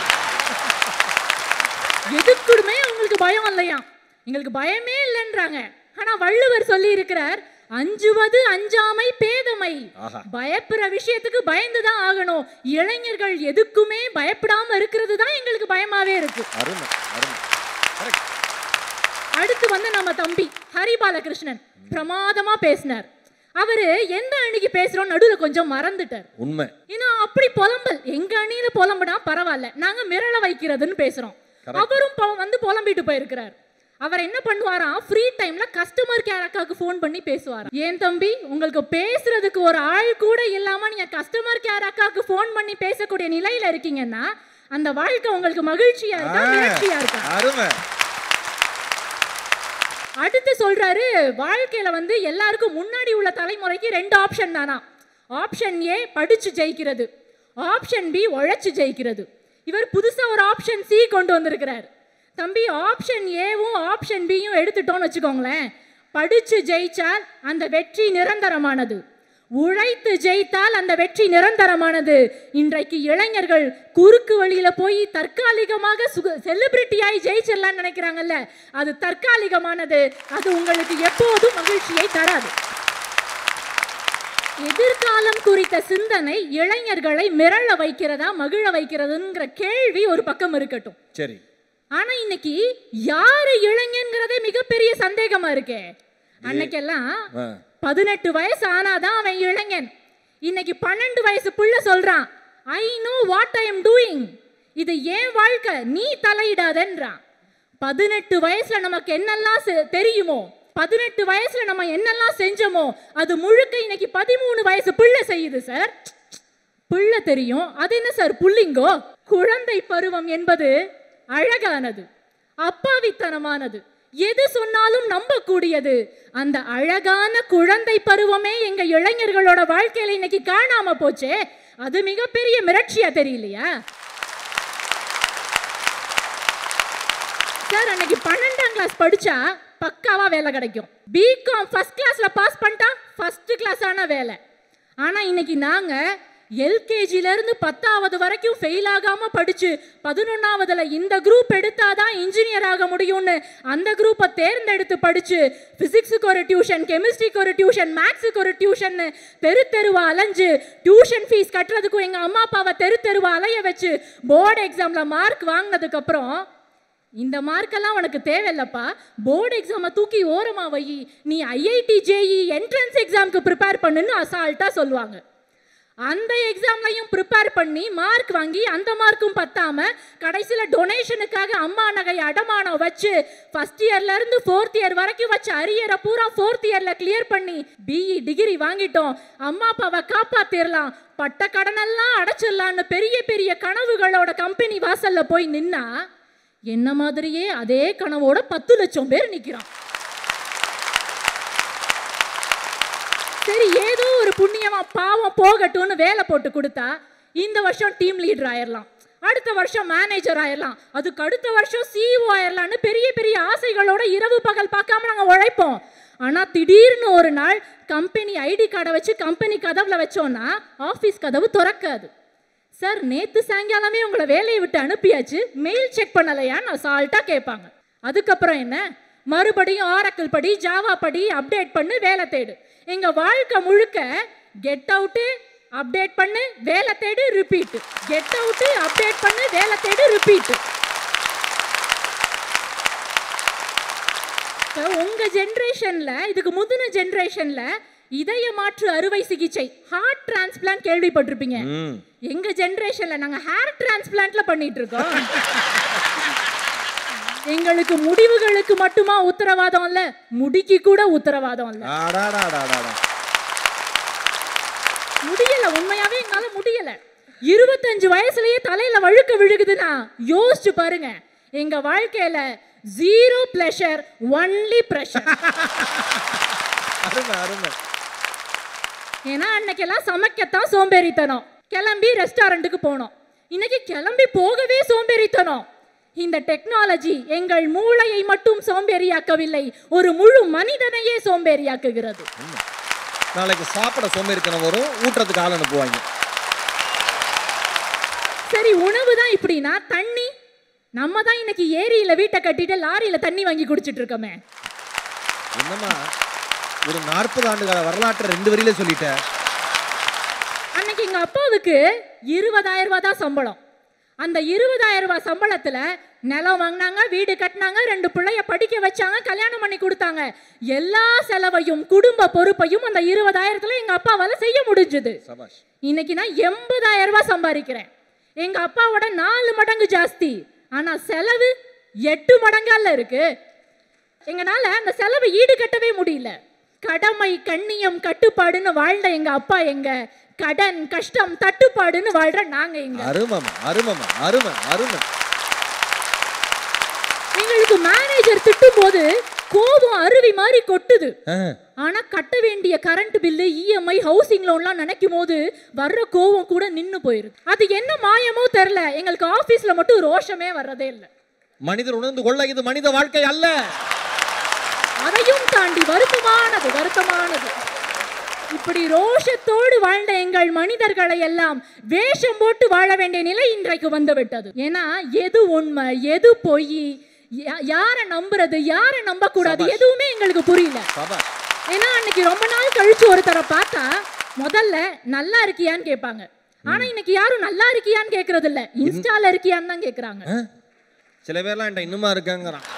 எதுக்குடுமே அவங்களுக்கு பயம் இல்லையா எங்களுக்கு பயமே இல்லைன்றாங்க ஆனா வள்ளுவர் சொல்லி இருக்கிறார் அஞ்சுவது அஞ்சாமை பேதமை
ஆஹா.
பயப்படுற விஷயத்துக்கு பயந்து தான் ஆகணும் இளைஞர்கள் எதுக்குமே பயப்படாம இருக்கிறது தான் எங்களுக்கு பயமாவே இருக்கு
அருமை அருமை Correct.
அடுத்து வந்து நம்ம தம்பி ஹரிபாலகிருஷ்ணன் பிரமாதமா பேசினார் அவரு எந்த அணிக்கு பேசுறோம் நடுவுல கொஞ்சம் மறந்துட்டார்
உண்மை
ஏன்னா அப்படி புலம்பல் எங்க அணியில புலம்புனா பரவாயில்ல நாங்க மிரள வைக்கிறதுன்னு பேசுறோம் அவரும் பொ- வந்து புலம்பிட்டு போயிருக்கிறார் அவர் என்ன பண்ணுவாராம் ஃப்ரீ டைம்ல கஸ்டமர் கேர் அக்காவுக்கு ஃபோன் பண்ணி பேசுவாராம் ஏன் தம்பி உங்களுக்கு பேசுறதுக்கு ஒரு ஆள் கூட இல்லாம நீங்க கஸ்டமர் கேர் அக்காவுக்கு ஃபோன் பண்ணி பேசக்கூடிய நிலையில இருக்கீங்கன்னா அந்த வாழ்க்கை உங்களுக்கு மகிழ்ச்சியா இருக்கா மிரட்சியா இருக்கா
அருமை
அடுத்து சொல்றாரு வாழ்க்கையில வந்து எல்லாருக்கும் முன்னாடி உள்ள தலைமுறைக்கு ரெண்டு ஆப்ஷன் தானா ஆப்ஷன் ஏ படிச்சு ஜெயிக்கிறது ஆப்ஷன் பி உழைச்சு ஜெயிக்கிறது இவர் புதுசா ஒரு ஆப்ஷன் சி கொண்டு வந்திருக்கிறார் தம்பி ஆப்ஷன் ஏவும் ஆப்ஷன் பியும் எடுத்துட்டோம்னு வச்சுக்கோங்களேன் படிச்சு ஜெயிச்சால் அந்த வெற்றி நிரந்தரமானது உழைத்து ஜெயித்தால் அந்த வெற்றி நிரந்தரமானது இன்றைக்கு இளைஞர்கள் குறுக்கு வழியில போய் தற்காலிகமாக சுக செலிபிரிட்டியாய் ஜெயிச்சிடலாம்னு நினைக்கிறாங்கல்ல அது தற்காலிகமானது அது உங்களுக்கு எப்போதும் மகிழ்ச்சியை தராது எதிர்காலம் குறித்த சிந்தனை இளைஞர்களை மிரள வைக்கிறதா மகிழ வைக்கிறதுங்கிற கேள்வி ஒரு பக்கம் இருக்கட்டும்
சரி
ஆனா இன்னைக்கு யாரு இளைஞங்கிறதே மிகப்பெரிய சந்தேகமா இருக்கே அன்னைக்கெல்லாம்
ஆ.
பதினெட்டு வயசு ஆனாதான் அவன் இளைஞன் இன்னைக்கு பன்னெண்டு வயசு புள்ள சொல்றான் I know what I am doing இது ஏன் வாழ்க்கை நீ தலையிடாதன்றான் பதினெட்டு வயசுல நமக்கு என்னெல்லாம் செ- தெரியுமோ பதினெட்டு வயசுல நம்ம என்னெல்லாம் செஞ்சோமோ அது முழுக்க இன்னைக்கு பதிமூணு வயசு பிள்ளை செய்யுது சார் பிள்ளை தெரியும் அது என்ன சார் புள்ளிங்கோ குழந்தை பருவம் என்பது அழகானது அப்பாவித்தனமானது எது சொன்னாலும் நம்பக்கூடியது அந்த அழகான குழந்தை பருவமே எங்க இளைஞர்களோட வாழ்க்கையில இன்னைக்கு காணாம போச்சே அது மிகப்பெரிய மிரட்சியா தெரியலையா சார் அன்னைக்கு பன்னெண்டாம் கிளாஸ் படிச்சா பக்காவா வேலை கிடைக்கும் பிகாம் ஃபர்ஸ்ட் கிளாஸ்ல பாஸ் பண்ணிட்டா ஃபர்ஸ்ட் கிளாஸான வேலை ஆனா இன்னைக்கு நாங்க எல்கேஜில இருந்து பத்தாவது வரைக்கும் ஃபெயில் ஆகாம படிச்சு பதினொன்னாவதுல இந்த குரூப் எடுத்தாதான் இன்ஜினியர் ஆக முடியும்னு அந்த குரூப்பை தேர்ந்தெடுத்து படிச்சு பிசிக்ஸுக்கு ஒரு டியூஷன் கெமிஸ்ட்ரிக்கு ஒரு டியூஷன் மேக்ஸுக்கு ஒரு டியூஷன் தெரு தெருவா அலைஞ்சு டியூஷன் ஃபீஸ் கட்டுறதுக்கும் எங்க அம்மா அப்பாவை தெரு தெருவா அலைய வச்சு போர்டு எக்ஸாம்ல மார்க் வாங்கினதுக்கு அப்புறம் இந்த மார்க்கெல்லாம் உனக்கு தேவையில்லப்பா போர்டு எக்ஸாமை தூக்கி ஓரமா வை நீ ஐஐடி ஜேஇ என்ட்ரன்ஸ் எக்ஸாம்க்கு ப்ரிப்பேர் பண்ணுன்னு அசால்ட்டா சொல்லுவாங்க அந்த எக்ஸாம்லையும் ப்ரிப்பேர் பண்ணி மார்க் வாங்கி அந்த மார்க்கும் பத்தாம கடைசியில டொனேஷனுக்காக அம்மா நகை அடமானம் வச்சு ஃபர்ஸ்ட் இயர்ல இருந்து ஃபோர்த் இயர் வரைக்கும் வச்ச அரியரை பூரா ஃபோர்த் இயர்ல கிளியர் பண்ணி பிஇ டிகிரி வாங்கிட்டோம் அம்மா அப்பாவை காப்பாத்திரலாம் பட்ட கடனெல்லாம் அடைச்சிடலான்னு பெரிய பெரிய கனவுகளோட கம்பெனி வாசல்ல போய் நின்னா என்ன மாதிரியே அதே கனவோட பத்து லட்சம் பேர் நிக்கிறான் சரி ஏதோ ஒரு புண்ணியமா பாவம் போகட்டும்னு வேலை போட்டு கொடுத்தா இந்த வருஷம் டீம் லீடர் ஆயிரலாம் அடுத்த வருஷம் மேனேஜர் ஆயிரலாம் அதுக்கு அடுத்த வருஷம் சிஇஓ ஆயிரலாம்னு பெரிய பெரிய ஆசைகளோட இரவு பகல் பார்க்காம நாங்கள் உழைப்போம் ஆனால் திடீர்னு ஒரு நாள் கம்பெனி ஐடி கார்டை வச்சு கம்பெனி கதவுல வச்சோன்னா ஆஃபீஸ் கதவு திறக்காது சார் நேத்து சாயங்காலமே உங்களை வேலையை விட்டு அனுப்பியாச்சு மெயில் செக் பண்ணலையான்னு அசால்ட்டா கேட்பாங்க அதுக்கப்புறம் என்ன மறுபடியும் ஆரக்கிள் படி ஜாவா படி அப்டேட் பண்ணு வேலை தேடு எங்க வாழ்க்கை முழுக்க கெட் அவுட்டு அப்டேட் பண்ணு வேலை தேடு ரிப்பீட் கெட் அவுட்டு அப்டேட் பண்ணு வேலை தேடு ரிப்பீட் உங்க ஜென்ரேஷன்ல இதுக்கு முந்தின ஜென்ரேஷன்ல இதய மாற்று அறுவை சிகிச்சை ஹார்ட் டிரான்ஸ்பிளான்ட் கேள்விப்பட்டிருப்பீங்க
ம்
எங்க ஜெனரேஷன்ல நாங்க ஹேர் டிரான்ஸ்பிளான்ட்ல பண்ணிட்டு இருக்கோம் எங்களுக்கு முடிவுகளுக்கு மட்டுமா உத்தரவாதம் இல்ல முடிக்கு கூட உத்தரவாதம் இல்ல
ஆடாடாடாடாடா
முடியல உண்மையாவே எங்களால முடியல இருபத்தஞ்சு வயசுலயே தலையில வழுக்க விழுகுதுன்னா யோசிச்சு பாருங்க எங்க வாழ்க்கையில ஜீரோ பிளஷர் ஒன்லி ப்ரெஷர்
அருமை அருமை
ஏன்னா அன்னைக்கெல்லாம் சமைக்கத்தான் சோம்பேறித்தனம் கிளம்பி ரெஸ்டாரண்ட்டுக்கு போனோம் இன்னைக்கு கிளம்பி போகவே சோம்பேறித்தனம் இந்த டெக்னாலஜி எங்கள் மூளையை மட்டும் சோம்பேறியாக்கவில்லை ஒரு முழு மனிதனையே சோம்பேறியாக்குகிறது
நாளைக்கு சாப்பிட சோம்பேறித்தனம் வரும் ஊட்டுறதுக்கு ஆள் அனுப்புவாங்க
சரி உணவு தான் இப்படின்னா தண்ணி நம்ம தான் இன்னைக்கு ஏரியில வீட்டை கட்டிட்டு லாரியில தண்ணி வாங்கி குடிச்சிட்டு இருக்கோமே
என்னம்மா ஒரு நாற்பது ஆண்டு கால வரலாற்றை ரெண்டு வரியில சொல்லிட்ட
அன்னைக்கு எங்க அப்பாவுக்கு இருபதாயிரம் ரூபாய் தான் சம்பளம் அந்த இருபதாயிரம் ரூபாய் சம்பளத்துல நிலம் வாங்கினாங்க வீடு கட்டினாங்க ரெண்டு பிள்ளைய படிக்க வச்சாங்க கல்யாணம் பண்ணி கொடுத்தாங்க எல்லா செலவையும் குடும்ப பொறுப்பையும் அந்த இருபதாயிரத்துல எங்க அப்பாவால செய்ய முடிஞ்சது
சபாஷ்
இன்னைக்கு நான் எண்பதாயிரம் ரூபாய் சம்பாதிக்கிறேன் எங்க அப்பாவோட நாலு மடங்கு ஜாஸ்தி ஆனா செலவு எட்டு மடங்கால இருக்கு எங்கனால அந்த செலவை ஈடு கட்டவே முடியல கடமை கண்ணியம் கட்டுப்பாடுன்னு வாழ்ந்த எங்க அப்பா எங்க கடன் கஷ்டம் தட்டுப்பாடுன்னு வாழ்ற நாங்க எங்க
அருமம்மா அருமம்மா அருமை அருமை
எங்களுக்கு மேனேஜர் திட்டும் போது கோபம் அருவி மாதிரி கொட்டுது
ஆ,
ஆனா கட்ட வேண்டிய கரண்ட் பில்லு இஎம்ஐ ஹவுசிங் லோன்லாம் நினைக்கும் போது வர்ற கோவம் கூட நின்னு போயிருக்கு அது என்ன மாயமோ தெரியல எங்களுக்கு ஆபீஸ்ல மட்டும் ரோஷமே வர்றதே இல்லை
மனிதர் உணர்ந்து கொள்ள இது மனித வாழ்க்கை அல்ல
அதையும் தாண்டி வருத்தமானது வருத்தமானது இப்படி ரோஷத்தோடு வாழ்ந்த எங்கள் மனிதர்களை எல்லாம் வேஷம் போட்டு வாழ வேண்டிய நிலை இன்றைக்கு வந்து விட்டது ஏன்னா எது உண்மை எது பொய் யா- யாரை நம்புறது யாரை நம்ப கூடாது
சபாஷ்.
எதுவுமே எங்களுக்கு புரியல
சபாஷ்
ஏன்னா அன்னைக்கு ரொம்ப நாள் கழிச்சு ஒருத்தரை பார்த்தா முதல்ல நல்லா இருக்கியான்னு கேட்பாங்க ஆனா இன்னைக்கு யாரும் நல்லா இருக்கியான்னு கேக்குறது இல்ல இன்ஸ்டால இருக்கியான்னு தான் கேக்குறாங்க
ஆ? சில பேர்லாம் என்கிட்ட இன்னுமா இருக்காங்கிறான்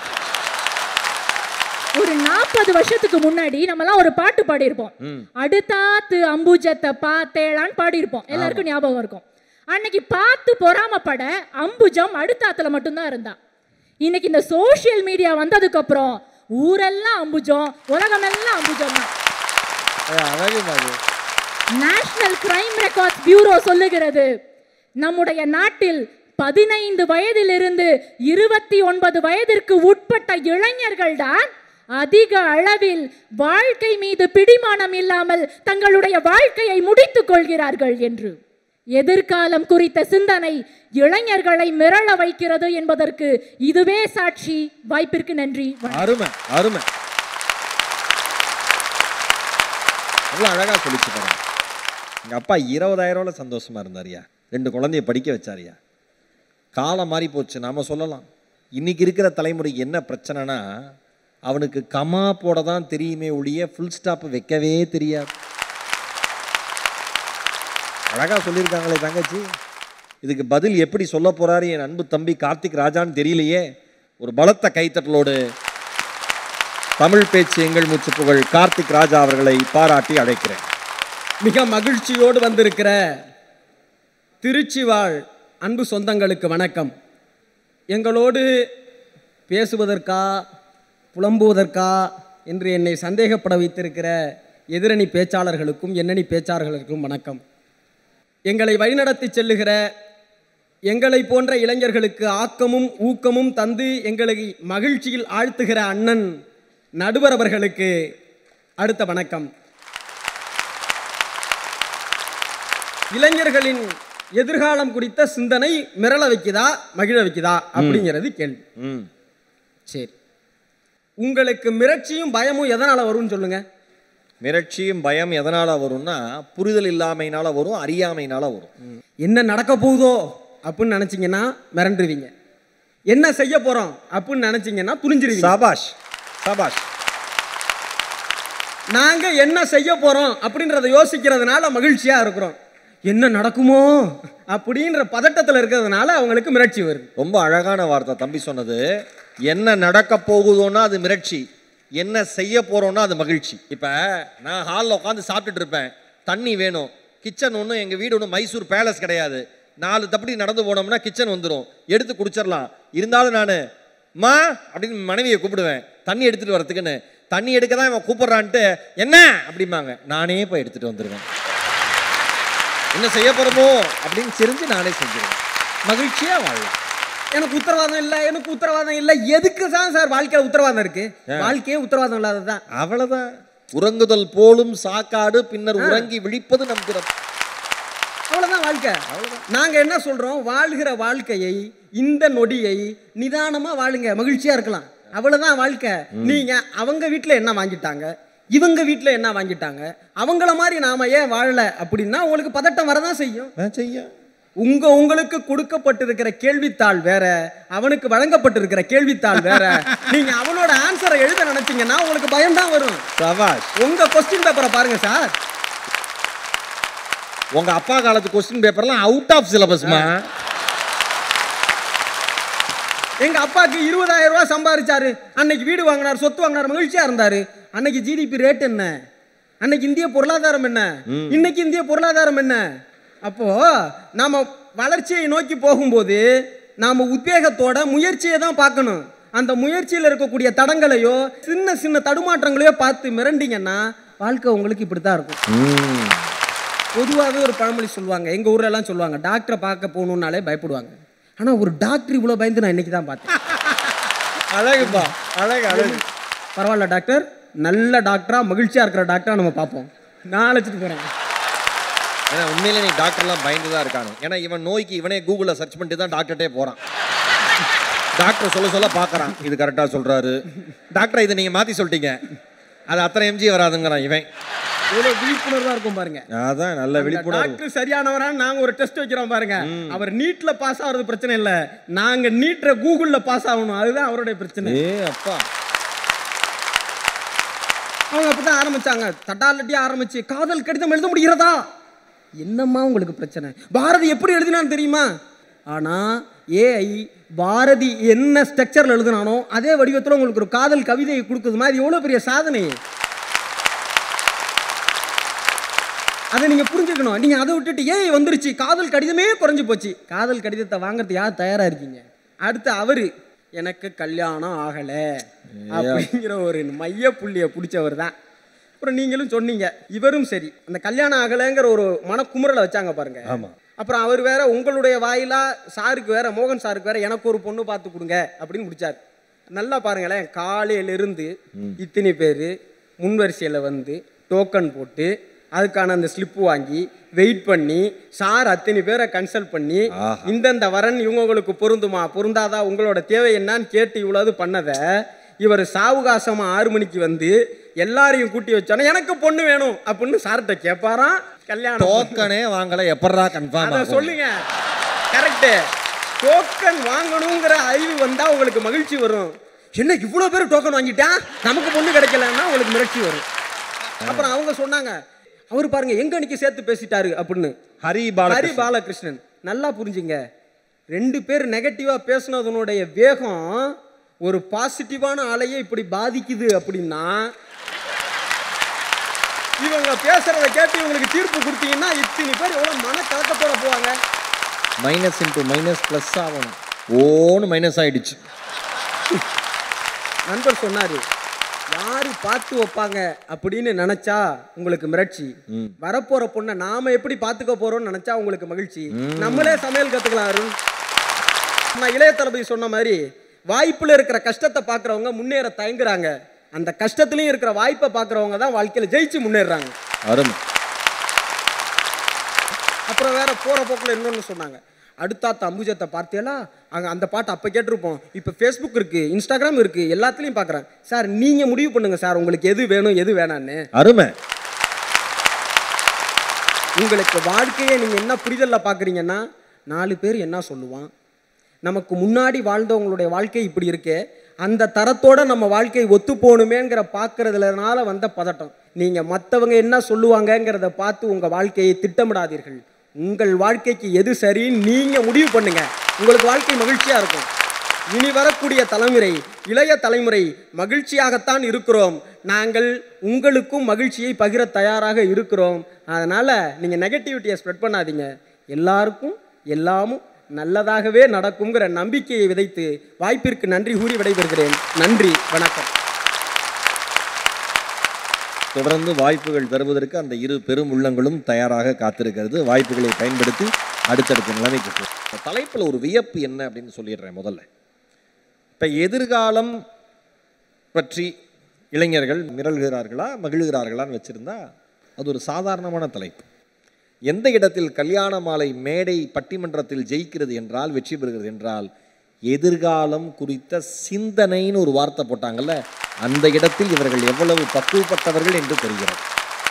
ஒரு நாற்பது வருஷத்துக்கு முன்னாடி நம்மலாம் ஒரு பாட்டு பாடியிருப்போம்
ம்.
அடுத்தாத்து அம்புஜத்தை பார்த்தேளான்னு பாடியிருப்போம் எல்லாருக்கும் ஞாபகம் இருக்கும் அன்னைக்கு பார்த்து பொறாமப்பட அம்புஜம் அடுத்தாத்துல மட்டும்தான் இருந்தா இன்னைக்கு இந்த சோஷியல் மீடியா வந்ததுக்கு அப்புறம் ஊரெல்லாம் அம்புஜம் உலகமெல்லாம் அம்புஜம் தான்
ஏ, அழகு மாது
நேஷனல் கிரைம் ரெக்கார்ட்ஸ் பியூரோ சொல்லுகிறது நம்முடைய நாட்டில் பதினைந்து வயதிலிருந்து இருபத்தி ஒன்பது வயதிற்கு உட்பட்ட இளைஞர்கள் தான் அதிக அளவில் வாழ்க்கை மீது பிடிமானம் இல்லாமல் தங்களுடைய வாழ்க்கையை முடித்துக் கொள்கிறார்கள் என்று எதிர்காலம் குறித்த சிந்தனை இளைஞர்களை மிரள வைக்கிறது என்பதற்கு இதுவே சாட்சி வாய்ப்பிற்கு நன்றி வணக்கம்.
அருமை அருமை எவ்வளோ அழகா சொல்லிச்சு பாருங்க எங்க அப்பா இருபதாயிரம் ரூபாய் சந்தோஷமா இருந்தாரியா ரெண்டு குழந்தைய படிக்க வச்சாரியா காலம் மாறி போச்சு நாம சொல்லலாம் இன்னைக்கு இருக்கிற தலைமுறைக்கு என்ன பிரச்சனைனா அவனுக்கு கமா போட தான் தெரியுமே ஒழிய ஃபுல் ஸ்டாப் வைக்கவே தெரியாது அழகா சொல்லியிருக்காங்களே தங்கச்சி இதுக்கு பதில் எப்படி சொல்ல போறாரு என் அன்பு தம்பி கார்த்திக் ராஜான்னு தெரியலையே ஒரு பலத்த கைத்தட்டலோடு தமிழ் பேச்சு எங்கள் மூச்சு புகழ் கார்த்திக் ராஜா அவர்களை பாராட்டி அழைக்கிறேன்
மிக மகிழ்ச்சியோடு வந்திருக்கிற திருச்சி வாழ் அன்பு சொந்தங்களுக்கு வணக்கம் எங்களோடு பேசுவதற்கா புலம்புவதற்கா என்று என்னை சந்தேகப்பட வைத்திருக்கிற எதிரணி பேச்சாளர்களுக்கும் எண்ணணி பேச்சாளர்களுக்கும் வணக்கம் எங்களை வழிநடத்தி செல்லுகிற எங்களை போன்ற இளைஞர்களுக்கு ஆக்கமும் ஊக்கமும் தந்து எங்களை மகிழ்ச்சியில் ஆழ்த்துகிற அண்ணன் நடுவர் அவர்களுக்கு அடுத்த வணக்கம் இளைஞர்களின் எதிர்காலம் குறித்த சிந்தனை மிரள வைக்குதா மகிழ வைக்குதா அப்படிங்கிறது கேள்வி
ம்
சரி உங்களுக்கு மிரட்சியும் பயமும் எதனால வரும்னு சொல்லுங்க
மிரட்சியும் பயம் எதனால் வரும்னா புரிதல் இல்லாமையினால வரும் அறியாமையினால வரும்
என்ன நடக்க போகுதோ அப்படின்னு நினைச்சீங்கன்னா மிரண்டுருவீங்க என்ன செய்ய போறோம் அப்படின்னு நினைச்சீங்கன்னா புரிஞ்சிருவீங்க
சபாஷ் சபாஷ்
நாங்க என்ன செய்ய போறோம் அப்படின்றத யோசிக்கிறதுனால மகிழ்ச்சியா இருக்கிறோம் என்ன நடக்குமோ அப்படின்ற பதட்டத்தில் இருக்கிறதுனால அவங்களுக்கு மிரட்சி வருது
ரொம்ப அழகான வார்த்தை தம்பி சொன்னது என்ன நடக்க போகுதோன்னா அது மிரட்சி என்ன செய்ய போறோம்னா அது மகிழ்ச்சி இப்போ நான் ஹாலில் உட்காந்து சாப்பிட்டுட்டு இருப்பேன் தண்ணி வேணும் கிச்சன் ஒன்றும் எங்கள் வீடு ஒன்றும் மைசூர் பேலஸ் கிடையாது நாலு தப்படி நடந்து போனோம்னா கிச்சன் வந்துடும் எடுத்து குடிச்சிடலாம் இருந்தாலும் நான் மா அப்படின்னு மனைவியை கூப்பிடுவேன் தண்ணி எடுத்துகிட்டு வரத்துக்குன்னு தண்ணி எடுக்க தான் இவன் கூப்பிட்றான்ட்டு என்ன அப்படிம்பாங்க நானே போய் எடுத்துகிட்டு வந்துடுவேன் என்ன செய்ய போகிறோமோ அப்படின்னு தெரிஞ்சு நானே செஞ்சிருவேன் மகிழ்ச்சியாக வாழலாம்
எனக்கு உத்தரவாதம் இல்லை எனக்கு உத்தரவாதம் இல்லை எதுக்கு தான் சார் வாழ்க்கையில உத்தரவாதம் இருக்கு வாழ்க்கையே உத்தரவாதம் இல்லாததுதான்
அவ்வளவுதான் உறங்குதல் போலும் சாக்காடு பின்னர் உறங்கி விழிப்பது நம் பிறப்பு
அவ்வளவுதான் வாழ்க்கை நாங்க என்ன சொல்றோம் வாழ்கிற வாழ்க்கையை இந்த நொடியை நிதானமா வாழுங்க மகிழ்ச்சியா இருக்கலாம் அவ்வளவுதான் வாழ்க்கை நீங்க அவங்க வீட்ல என்ன வாங்கிட்டாங்க இவங்க வீட்ல என்ன வாங்கிட்டாங்க அவங்கள மாதிரி நாம ஏன் வாழல அப்படின்னா உங்களுக்கு பதட்டம் வரதான் செய்யும்
செய்ய
உங்க உங்களுக்கு கொடுக்கப்பட்டிருக்கிற கேள்வித்தாள் வேற அவனுக்கு வழங்கப்பட்டிருக்கிற கேள்வித்தாள் வேற நீங்க அவனோட ஆன்சரை எழுத நினைச்சீங்கன்னா உங்களுக்கு பயம்தான் வரும்
சபாஷ்
உங்க கொஸ்டின் பேப்பரை பாருங்க சார்
உங்க அப்பா காலத்து கொஸ்டின் பேப்பர்லாம் அவுட் ஆஃப் சிலபஸ்மா
எங்க அப்பாக்கு இருபதாயிரம் ரூபாய் சம்பாதிச்சாரு அன்னைக்கு வீடு வாங்கினார் சொத்து வாங்கினார் மகிழ்ச்சியா இருந்தாரு அன்னைக்கு ஜிடிபி ரேட் என்ன அன்னைக்கு இந்திய பொருளாதாரம் என்ன இன்னைக்கு இந்திய பொருளாதாரம் என்ன அப்போ நாம வளர்ச்சியை நோக்கி போகும்போது நாம உத்வேகத்தோட முயற்சியை தான் பார்க்கணும் அந்த முயற்சியில் இருக்கக்கூடிய தடங்களையோ சின்ன சின்ன தடுமாற்றங்களையோ பார்த்து மிரண்டிங்கன்னா வாழ்க்கை உங்களுக்கு இப்படி தான் இருக்கும் பொதுவாகவே ஒரு பழமொழி சொல்லுவாங்க எங்கள் ஊர்ல எல்லாம் சொல்லுவாங்க டாக்டரை பார்க்க போகணுன்னாலே பயப்படுவாங்க ஆனால் ஒரு டாக்டர் இவ்வளோ பயந்து நான் இன்னைக்கு தான் பார்த்தேன்
அழகுப்பா அழகு அழகு
பரவாயில்ல டாக்டர் நல்ல டாக்டரா மகிழ்ச்சியாக இருக்கிற டாக்டரா நம்ம பார்ப்போம் நான் அழைச்சிட்டு போகிறேன்
ஏன்னா உண்மையிலே நீ டாக்டர்லாம் பயந்து தான் இருக்கானு ஏன்னா இவன் நோய்க்கு இவனே கூகுளில் சர்ச் பண்ணிட்டு தான் டாக்டர்கிட்டே போகிறான் டாக்டர் சொல்ல சொல்ல பார்க்குறான் இது கரெக்டாக சொல்கிறாரு டாக்டர் இதை நீங்கள் மாற்றி சொல்லிட்டீங்க அது அத்தனை எம்ஜி வராதுங்கிறான் இவன்
எவ்வளோ விழிப்புணர்வாக இருக்கும் பாருங்க
அதான் நல்ல விழிப்புணர்வு
டாக்டர் சரியானவரான்னு நாங்க ஒரு டெஸ்ட் வைக்கிறோம் பாருங்க அவர் நீட்ல பாஸ் ஆகுறது பிரச்சனை இல்ல நாங்க நீட்ல கூகுள்ல பாஸ் ஆகணும் அதுதான் அவருடைய பிரச்சனை
ஏ அப்பா
அவங்க அப்பதான் ஆரம்பிச்சாங்க தட்டாலட்டி ஆரம்பிச்சு காதல் கடிதம் எழுத முடிகிறதா என்னம்மா உங்களுக்கு பிரச்சனை பாரதி எப்படி எழுதினான்னு தெரியுமா ஆனா ஏஐ பாரதி என்ன ஸ்ட்ரக்சர்ல எழுதினானோ அதே வடிவத்துல உங்களுக்கு ஒரு காதல் கவிதையை கொடுக்குது மாதிரி எவ்வளவு பெரிய சாதனை அதை நீங்க புரிஞ்சுக்கணும் நீங்க அதை விட்டுட்டு ஏய் வந்துருச்சு காதல் கடிதமே குறைஞ்சு போச்சு காதல் கடிதத்தை வாங்குறது யார் தயாரா இருக்கீங்க அடுத்து அவரு எனக்கு கல்யாணம் ஆகல அப்படிங்கிற ஒரு மைய புள்ளிய பிடிச்சவர் தான் அப்புறம் நீங்களும் சொன்னீங்க இவரும் சரி அந்த கல்யாணம் ஆகலைங்கிற ஒரு மனக்குமுறலை வச்சாங்க பாருங்க
ஆமா.
அப்புறம் அவர் வேற உங்களுடைய வாயிலா சாருக்கு வேற மோகன் சாருக்கு வேற எனக்கு ஒரு பொண்ணு பார்த்து கொடுங்க அப்படின்னு முடிச்சார் நல்லா பாருங்களேன் காலையிலிருந்து இத்தனை பேர் முன்வரிசையில் வந்து டோக்கன் போட்டு அதுக்கான அந்த ஸ்லிப்பு வாங்கி வெயிட் பண்ணி சார் அத்தனை பேரை கன்சல்ட் பண்ணி
ஆஹா.
இந்தந்த வரன் இவங்களுக்கு பொருந்துமா பொருந்தாதா உங்களோட தேவை என்னன்னு கேட்டு இவ்வளவு பண்ணதை இவர் சாவுகாசமா ஆறு மணிக்கு வந்து எல்லாரையும் கூட்டி வச்சோன்னே எனக்கு பொண்ணு வேணும் அப்படின்னு சார்கிட்ட கேட்பாராம் கல்யாணம்
டோக்கனே வாங்கல எப்படா கன்ஃபார்ம்
அதை சொல்லுங்க கரெக்டு டோக்கன் வாங்கணுங்கிற அறிவு வந்தா உங்களுக்கு மகிழ்ச்சி வரும் என்ன இவ்வளோ பேர் டோக்கன் வாங்கிட்டா நமக்கு பொண்ணு கிடைக்கலன்னா உங்களுக்கு மிரட்சி வரும் அப்புறம் அவங்க சொன்னாங்க அவர் பாருங்க எங்க அன்னைக்கு சேர்த்து பேசிட்டாரு அப்படின்னு
ஹரி
ஹரி
பாலகிருஷ்ணன்
பாலகிருஷ்ணன் நல்லா புரிஞ்சுங்க ரெண்டு பேர் நெகட்டிவா பேசுனதனுடைய வேகம் ஒரு பாசிட்டிவான அலையை இப்படி பாதிக்குது அப்படின்னா இவங்க பேசுறத கேட்டு இவங்களுக்கு தீர்ப்பு கொடுத்தீங்கன்னா இத்தனை பேர் எவ்வளவு மன கலக்கத்தோட போவாங்க
மைனஸ் இன்ட்டு மைனஸ் ப்ளஸ் ஆகணும் ஓன்னு மைனஸ் ஆயிடுச்சு
நண்பர் சொன்னாரு யாரு பார்த்து வைப்பாங்க அப்படின்னு நினைச்சா உங்களுக்கு மிரட்சி வரப்போற பொண்ணை நாம எப்படி பார்த்துக்க போறோம்னு நினைச்சா உங்களுக்கு மகிழ்ச்சி நம்மளே சமையல் கத்துக்கலாம் அருண் நான் இளைய தளபதி சொன்ன மாதிரி வாய்ப்புல இருக்கிற கஷ்டத்தை பார்க்கறவங்க முன்னேற தயங்குறாங்க அந்த கஷ்டத்துலயும் இருக்கிற வாய்ப்பை பார்க்கறவங்க தான் வாழ்க்கையில ஜெயிச்சு முன்னேறுறாங்க
அருமை
அப்புறம் வேற போற போக்குல இன்னொன்னு சொன்னாங்க அடுத்தாத்த அம்புஜத்தை பார்த்தேலா அங்க அந்த பாட்டு அப்ப கேட்டிருப்போம் இப்போ ஃபேஸ்புக் இருக்கு இன்ஸ்டாகிராம் இருக்கு எல்லாத்துலயும் பார்க்கறேன் சார் நீங்க முடிவு பண்ணுங்க சார் உங்களுக்கு எது வேணும் எது வேணான்னு
அருமை
உங்களுக்கு வாழ்க்கையை நீங்க என்ன புரிதல்ல பாக்குறீங்கன்னா நாலு பேர் என்ன சொல்லுவான் நமக்கு முன்னாடி வாழ்ந்தவங்களுடைய வாழ்க்கை இப்படி இருக்கே அந்த தரத்தோட நம்ம வாழ்க்கை ஒத்து போகணுமேங்கிற பார்க்கறதுலனால வந்த பதட்டம் நீங்க மற்றவங்க என்ன சொல்லுவாங்கங்கிறத பார்த்து உங்க வாழ்க்கையை திட்டமிடாதீர்கள் உங்கள் வாழ்க்கைக்கு எது சரின்னு நீங்க முடிவு பண்ணுங்க உங்களுக்கு வாழ்க்கை மகிழ்ச்சியா இருக்கும் இனி வரக்கூடிய தலைமுறை இளைய தலைமுறை மகிழ்ச்சியாகத்தான் இருக்கிறோம் நாங்கள் உங்களுக்கும் மகிழ்ச்சியை பகிர தயாராக இருக்கிறோம் அதனால நீங்க நெகட்டிவிட்டியை ஸ்ப்ரெட் பண்ணாதீங்க எல்லாருக்கும் எல்லாமும் நல்லதாகவே நடக்குங்கிற நம்பிக்கையை விதைத்து வாய்ப்பிற்கு நன்றி கூறி விடைபெறுகிறேன் நன்றி வணக்கம்
தொடர்ந்து வாய்ப்புகள் தருவதற்கு அந்த இரு பெரும் உள்ளங்களும் தயாராக காத்திருக்கிறது வாய்ப்புகளை பயன்படுத்தி அடுத்தடுத்த நிலைமைக்கு போ தலைப்பில் ஒரு வியப்பு என்ன அப்படின்னு சொல்லிடுறேன் முதல்ல இப்போ எதிர்காலம் பற்றி இளைஞர்கள் மிரள்கிறார்களா மகிழ்கிறார்களான்னு வச்சுருந்தா அது ஒரு சாதாரணமான தலைப்பு எந்த இடத்தில் கல்யாண மாலை மேடை பட்டிமன்றத்தில் ஜெயிக்கிறது என்றால் வெற்றி பெறுகிறது என்றால் எதிர்காலம் குறித்த சிந்தனைன்னு ஒரு வார்த்தை போட்டாங்கல்ல அந்த இடத்தில் இவர்கள் எவ்வளவு பக்குவப்பட்டவர்கள் என்று தெரிகிறது